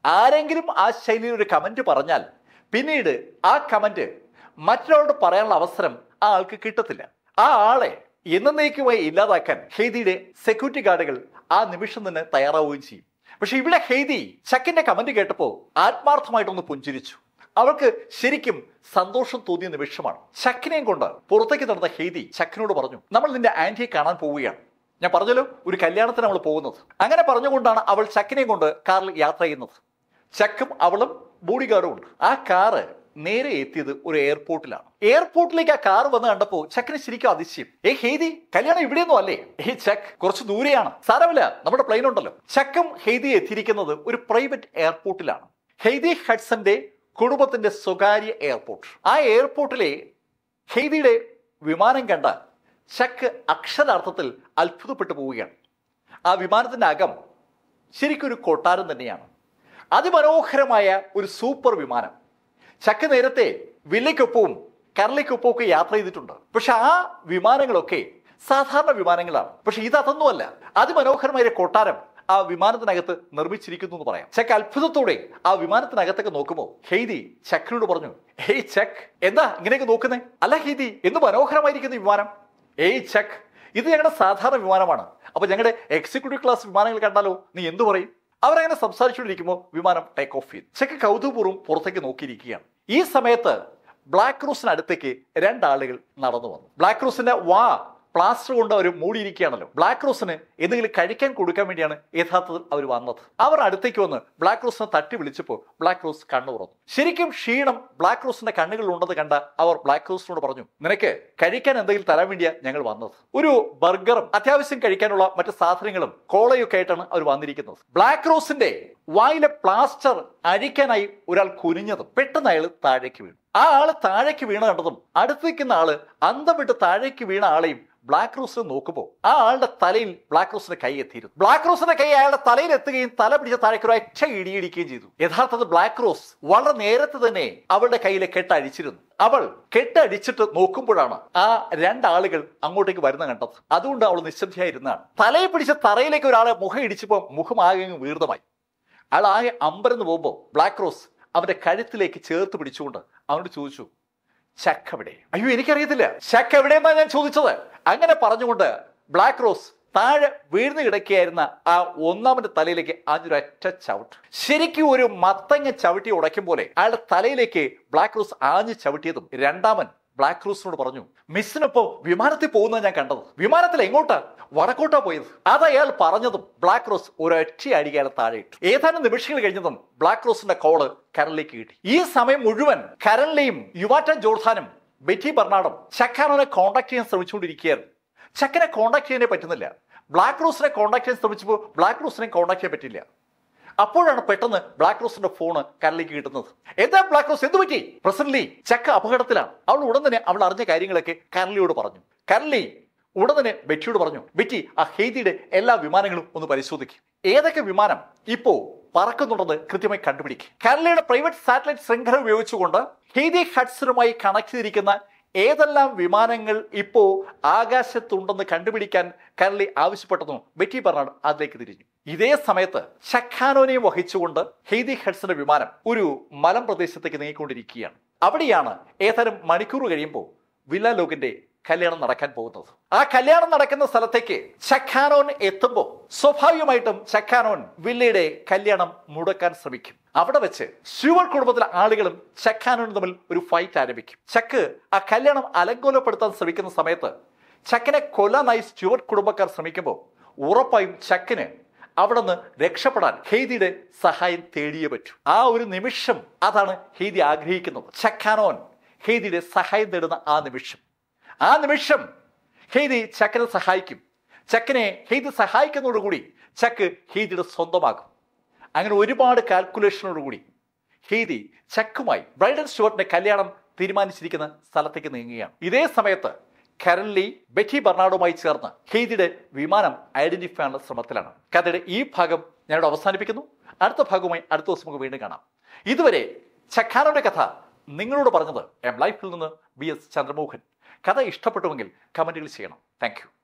ആരെങ്കിലും ആ ശൈലിയിൽ ഒരു കമന്റ് പറഞ്ഞാൽ പിന്നീട് ആ കമന്റ് മറ്റൊരാളോട് പറയാനുള്ള അവസരം ആ ആൾക്ക് കിട്ടത്തില്ല ആ ആളെ എന്നേക്കുമായി ഇല്ലാതാക്കാൻ ഹെയ്ദിയുടെ സെക്യൂരിറ്റി ഗാർഡുകൾ ആ നിമിഷം തന്നെ തയ്യാറാവുകയും ചെയ്യും പക്ഷെ ഇവിടെ ഹെയ്ദി ചക്കിന്റെ കമന്റ് കേട്ടപ്പോൾ ആത്മാർത്ഥമായിട്ടൊന്ന് പുഞ്ചിരിച്ചു അവൾക്ക് ശരിക്കും സന്തോഷം തോന്നിയ നിമിഷമാണ് ചക്കിനെയും കൊണ്ട് പുറത്തേക്ക് നടന്ന ഹെയ്ദി ചക്കിനോട് പറഞ്ഞു നമ്മൾ നിന്റെ ആന്റിയെ കാണാൻ പോവുകയാണ് ഞാൻ പറഞ്ഞല്ലോ ഒരു കല്യാണത്തിന് നമ്മൾ പോകുന്നത് അങ്ങനെ പറഞ്ഞുകൊണ്ടാണ് അവൾ ചക്കിനെയും കൊണ്ട് കാറിൽ യാത്ര ചെയ്യുന്നത് ചക്കും അവളും ബോഡി ഗാർഡും ഉണ്ട് ആ കാറ് നേരെ എത്തിയത് ഒരു എയർപോർട്ടിലാണ് എയർപോർട്ടിലേക്ക് ആ കാർ വന്ന് കണ്ടപ്പോൾ ചക്കിന് ശരിക്കും അതിശയം ഏ ഹെയ്തി കല്യാണം ഇവിടെയൊന്നും അല്ലേ ഏ ചക്ക് കുറച്ച് ദൂരെയാണ് സാരമില്ല നമ്മുടെ പ്ലെയിൻ ഉണ്ടല്ലോ ചക്കും ഹെയ്തി എത്തിയിരിക്കുന്നത് ഒരു പ്രൈവറ്റ് എയർപോർട്ടിലാണ് ഹെയ്തി ഹഡ്സന്റെ കുടുംബത്തിന്റെ സ്വകാര്യ എയർപോർട്ട് ആ എയർപോർട്ടിലെ ഹെയ്തിയുടെ വിമാനം കണ്ട ചക്ക് അക്ഷരാർത്ഥത്തിൽ അത്ഭുതപ്പെട്ടു പോവുകയാണ് ആ വിമാനത്തിന്റെ അകം ശരിക്കും ഒരു കൊട്ടാരം തന്നെയാണ് അതിമനോഹരമായ ഒരു സൂപ്പർ വിമാനം ചക്ക നേരത്തെ വില്ലയ്ക്കൊപ്പവും കരളിക്കൊപ്പവും ഒക്കെ യാത്ര ചെയ്തിട്ടുണ്ട് പക്ഷെ ആ വിമാനങ്ങളൊക്കെ സാധാരണ വിമാനങ്ങളാണ് പക്ഷെ ഇത് അതൊന്നുമല്ല അതിമനോഹരമായ ഒരു കൊട്ടാരം ആ വിമാനത്തിനകത്ത് നിർമ്മിച്ചിരിക്കുന്നു എന്ന് പറയാം ചക്ക് അത്ഭുതത്തോടെ ആ വിമാനത്തിനകത്തൊക്കെ നോക്കുമ്പോൾ ഹെയ്തി ചക്കിനോട് പറഞ്ഞു ഹേയ് ചക്ക് എന്താ ഇങ്ങനെയൊക്കെ നോക്കുന്നേ അല്ല ഹെയ്തി എന്ത് മനോഹരമായിരിക്കുന്നു ഈ വിമാനം ഏയ് ചക്ക് ഇത് ഞങ്ങളുടെ സാധാരണ വിമാനമാണ് അപ്പൊ ഞങ്ങളുടെ എക്സിക്യൂട്ടീവ് ക്ലാസ് വിമാനങ്ങൾ കണ്ടാലോ നീ എന്തു പറയും അവരങ്ങനെ സംസാരിച്ചുകൊണ്ടിരിക്കുമ്പോൾ വിമാനം ടേക്ക് ഓഫ് ചെയ്തു ചെക്ക് കൗതുകപൂർവ്വം പുറത്തേക്ക് നോക്കിയിരിക്കുകയാണ് ഈ സമയത്ത് ബ്ലാക്ക് റൂസിന് അടുത്തേക്ക് രണ്ടാളുകൾ നടന്നു വന്നു ബ്ലാക്ക് റൂസിന്റെ വാ പ്ലാസ്റ്റർ കൊണ്ട് അവർ മൂടിയിരിക്കുകയാണല്ലോ ബ്ലാക്ക് റോസിന് എന്തെങ്കിലും കഴിക്കാൻ കൊടുക്കാൻ വേണ്ടിയാണ് യഥാർത്ഥത്തിൽ അവർ വന്നത് അവർ അടുത്തേക്ക് വന്ന് ബ്ലാക്ക് റോസിനെ തട്ടി വിളിച്ചപ്പോൾ ബ്ലാക്ക് റോസ് കണ്ണു തുറന്നു ശരിക്കും ക്ഷീണം ബ്ലാക്ക് റോസിന്റെ കണ്ണുകളിൽ ഉണ്ടെന്ന് കണ്ട അവർ ബ്ലാക്ക് റോസിനോട് പറഞ്ഞു നിനക്ക് കഴിക്കാൻ എന്തെങ്കിലും തരാൻ വേണ്ടിയാ ഞങ്ങൾ വന്നത് ഒരു ബർഗറും അത്യാവശ്യം കഴിക്കാനുള്ള മറ്റു സാധനങ്ങളും കോളയും ഒക്കെ ആയിട്ടാണ് അവർ വന്നിരിക്കുന്നത് ബ്ലാക്ക് റോസിന്റെ വായിലെ പ്ലാസ്റ്റർ അഴിക്കാനായി ഒരാൾ കുനിഞ്ഞതും പെട്ടെന്ന് അയാൾ താഴേക്ക് വീണു ആ ആള് താഴേക്ക് വീണ കണ്ടതും അടുത്ത് നിൽക്കുന്ന ആള് അന്തം വിട്ട് താഴേക്ക് വീണ ആളെയും ബ്ലാക്ക് റോസിനെ നോക്കുമ്പോൾ ആ ആളുടെ തലയിൽ ബ്ലാക്ക് റോസിന്റെ കൈ എത്തിയിരുന്നു ബ്ലാക്ക് റോസിന്റെ കൈ അയാളുടെ തലയിൽ എത്തുകയും തല പിടിച്ച താഴേക്ക് ഒരു ഒറ്റ ഇടിയിടിക്കുകയും ചെയ്തു യഥാർത്ഥത്തിൽ ബ്ലാക്ക് റോസ് വളരെ നേരത്തെ തന്നെ അവളുടെ കയ്യിലെ കെട്ട് അഴിച്ചിരുന്നു അവൾ കെട്ടടിച്ചിട്ട് നോക്കുമ്പോഴാണ് ആ രണ്ടാളുകൾ അങ്ങോട്ടേക്ക് വരുന്ന കണ്ടത് അതുകൊണ്ട് അവൾ നിശബ്ദയായിരുന്നാണ് തലയെ പിടിച്ച് തറയിലേക്ക് ഒരാളെ മുഖം ഇടിച്ചപ്പോൾ മുഖം ആകെ അങ്ങ് വീർന്നമായി അയാൾ ആകെ അമ്പരന്ന് പോകുമ്പോൾ ബ്ലാക്ക് റോസ് അവന്റെ കഴുത്തിലേക്ക് ചേർത്ത് പിടിച്ചുകൊണ്ട് അവനോട് ചോദിച്ചു ചക്ക് എവിടെ അയ്യോ എനിക്കറിയത്തില്ല ചക്ക് എവിടെയെന്നാ ഞാൻ ചോദിച്ചത് അങ്ങനെ പറഞ്ഞുകൊണ്ട് ബ്ലാക്ക് റോസ് താഴെ വീഴ്ന്നു കിടക്കുകയായിരുന്ന ആ ഒന്നാമന്റെ തലയിലേക്ക് ആഞ്ഞൊരൊറ്റ ചവിട്ട് ശരിക്കും ഒരു മത്തങ്ങ ചവിട്ടി ഉടയ്ക്കും പോലെ അയാളുടെ തലയിലേക്ക് ബ്ലാക്ക് റോസ് ആഞ്ഞ് ചവിട്ടിയതും രണ്ടാമൻ ബ്ലാക്ക് റോസിനോട് പറഞ്ഞു മിസ്സിനൊപ്പം വിമാനത്തിൽ പോകുന്നത് ഞാൻ കണ്ടത് വിമാനത്തിൽ എങ്ങോട്ടാ വടക്കോട്ടാ പോയത് അത് അയാൾ പറഞ്ഞതും ബ്ലാക്ക് റോസ് ഒരൊറ്റ അടിക്ക് അയാൾ താഴെ ഇട്ടു ഏതാനും നിമിഷങ്ങൾ കഴിഞ്ഞതും ബ്ലാക്ക് റോസിന്റെ കോള് കരളിലേക്ക് കിട്ടി ഈ സമയം മുഴുവൻ കരളിലെയും യുവാറ്റൻ ജോർദാനും ബെറ്റി ബർണാഡും ചക്കാനോനെ കോൺടാക്ട് ചെയ്യാൻ ശ്രമിച്ചുകൊണ്ടിരിക്കുകയായിരുന്നു ചക്കനെ കോൺടാക്ട് ചെയ്യാനേ പറ്റുന്നില്ല ബ്ലാക്ക് റോസിനെ കോൺടാക്ട് ചെയ്യാൻ ശ്രമിച്ചപ്പോൾ ബ്ലാക്ക് റോസിനെ കോൺടാക്ട് ചെയ്യാൻ പറ്റില്ല അപ്പോഴാണ് പെട്ടെന്ന് ബ്ലാക്ക് റോസിന്റെ ഫോണ് കരളിലേക്ക് കിട്ടുന്നത് എന്താ ബ്ലാക്ക് റോസ് എന്ത് പറ്റി പ്രസന്റ്ലി ചക്ക അപകടത്തിലാണ് അവൾ ഉടൻ തന്നെ അവൾ അറിഞ്ഞ കാര്യങ്ങളൊക്കെ കരളിയോട് പറഞ്ഞു കരളി ഉടൻ തന്നെ ബെറ്റിയോട് പറഞ്ഞു ബെറ്റി ആ ഹെയ്തിയുടെ എല്ലാ വിമാനങ്ങളും ഒന്ന് പരിശോധിക്കും ഏതൊക്കെ വിമാനം ഇപ്പോ പറക്കുന്നുണ്ടെന്ന് കൃത്യമായി കണ്ടുപിടിക്കും കരളിയുടെ പ്രൈവറ്റ് സാറ്റലൈറ്റ് ശൃംഖല ഉപയോഗിച്ചുകൊണ്ട് ഹെയ്തി ഹഡ്സനുമായി കണക്ട് ചെയ്തിരിക്കുന്ന ഏതെല്ലാം വിമാനങ്ങൾ ഇപ്പോ ആകാശത്തുണ്ടെന്ന് കണ്ടുപിടിക്കാൻ കരളി ആവശ്യപ്പെട്ടതും ബെറ്റി ബർണാഡ് അതിലേക്ക് തിരിഞ്ഞു ഇതേ സമയത്ത് ഷഖാനോനെയും വഹിച്ചുകൊണ്ട് ഹെയ്തി ഹഡ്സന്റെ വിമാനം ഒരു മലം പ്രദേശത്തേക്ക് നീങ്ങിക്കൊണ്ടിരിക്കുകയാണ് അവിടെയാണ് ഏതാനും മണിക്കൂർ കഴിയുമ്പോൾ വില്ല ലോകിന്റെ കല്യാണം നടക്കാൻ പോകുന്നത് ആ കല്യാണം നടക്കുന്ന സ്ഥലത്തേക്ക് ചക്കാനോൻ എത്തുമ്പോൾ സ്വാഭാവികമായിട്ടും ചക്കാനോൻ വില്ലയുടെ കല്യാണം മുടക്കാൻ ശ്രമിക്കും അവിടെ വെച്ച് സ്യൂവർ കുടുംബത്തിലെ ആളുകളും ചക്കാനോനും തമ്മിൽ ഒരു ഫൈറ്റ് ആരംഭിക്കും ചക്ക് ആ കല്യാണം അലങ്കോലപ്പെടുത്താൻ ശ്രമിക്കുന്ന സമയത്ത് ചക്കിനെ കൊല്ലാനായി സ്റ്റുവർട്ട് കുടുംബക്കാർ ശ്രമിക്കുമ്പോൾ ഉറപ്പായും ചക്കിന് അവിടെ നിന്ന് രക്ഷപ്പെടാൻ ഹെയ്തിയുടെ സഹായം തേടിയേ പറ്റൂ ആ ഒരു നിമിഷം അതാണ് ഹെയ്തി ആഗ്രഹിക്കുന്നത് ചക്കാനോൻ ഹെയ്തിയുടെ സഹായം തേടുന്ന ആ നിമിഷം ആ നിമിഷം ഹെയ്തി ചക്കനെ സഹായിക്കും ചക്കനെ ഹെയ്തി സഹായിക്കുന്നതോടുകൂടി ചക്ക് ഹെയ്തിയുടെ സ്വന്തമാകും അങ്ങനെ ഒരുപാട് കാൽക്കുലേഷനോടുകൂടി ഹെയ്തി ചക്കുമായി ബ്രൈഡൻ സ്റ്റുവർട്ടിന്റെ കല്യാണം തീരുമാനിച്ചിരിക്കുന്ന സ്ഥലത്തേക്ക് നീങ്ങുകയാണ് ഇതേ സമയത്ത് കരൺലി ബെറ്റി ബർണാഡുമായി ചേർന്ന് ഹെയ്തിയുടെ വിമാനം ഐഡന്റിഫൈ ചെയ്യാനുള്ള ശ്രമത്തിലാണ് കഥയുടെ ഈ ഭാഗം ഞാനിവിടെ അവസാനിപ്പിക്കുന്നു അടുത്ത ഭാഗവുമായി അടുത്ത ദിവസം നമുക്ക് വീണ്ടും കാണാം ഇതുവരെ ചക്കാനോയുടെ കഥ നിങ്ങളോട് പറഞ്ഞത് എം ലൈഫിൽ നിന്ന് ബി എസ് ചന്ദ്രമോഹൻ കഥ ഇഷ്ടപ്പെട്ടുവെങ്കിൽ കമന്റുകൾ ചെയ്യണം താങ്ക്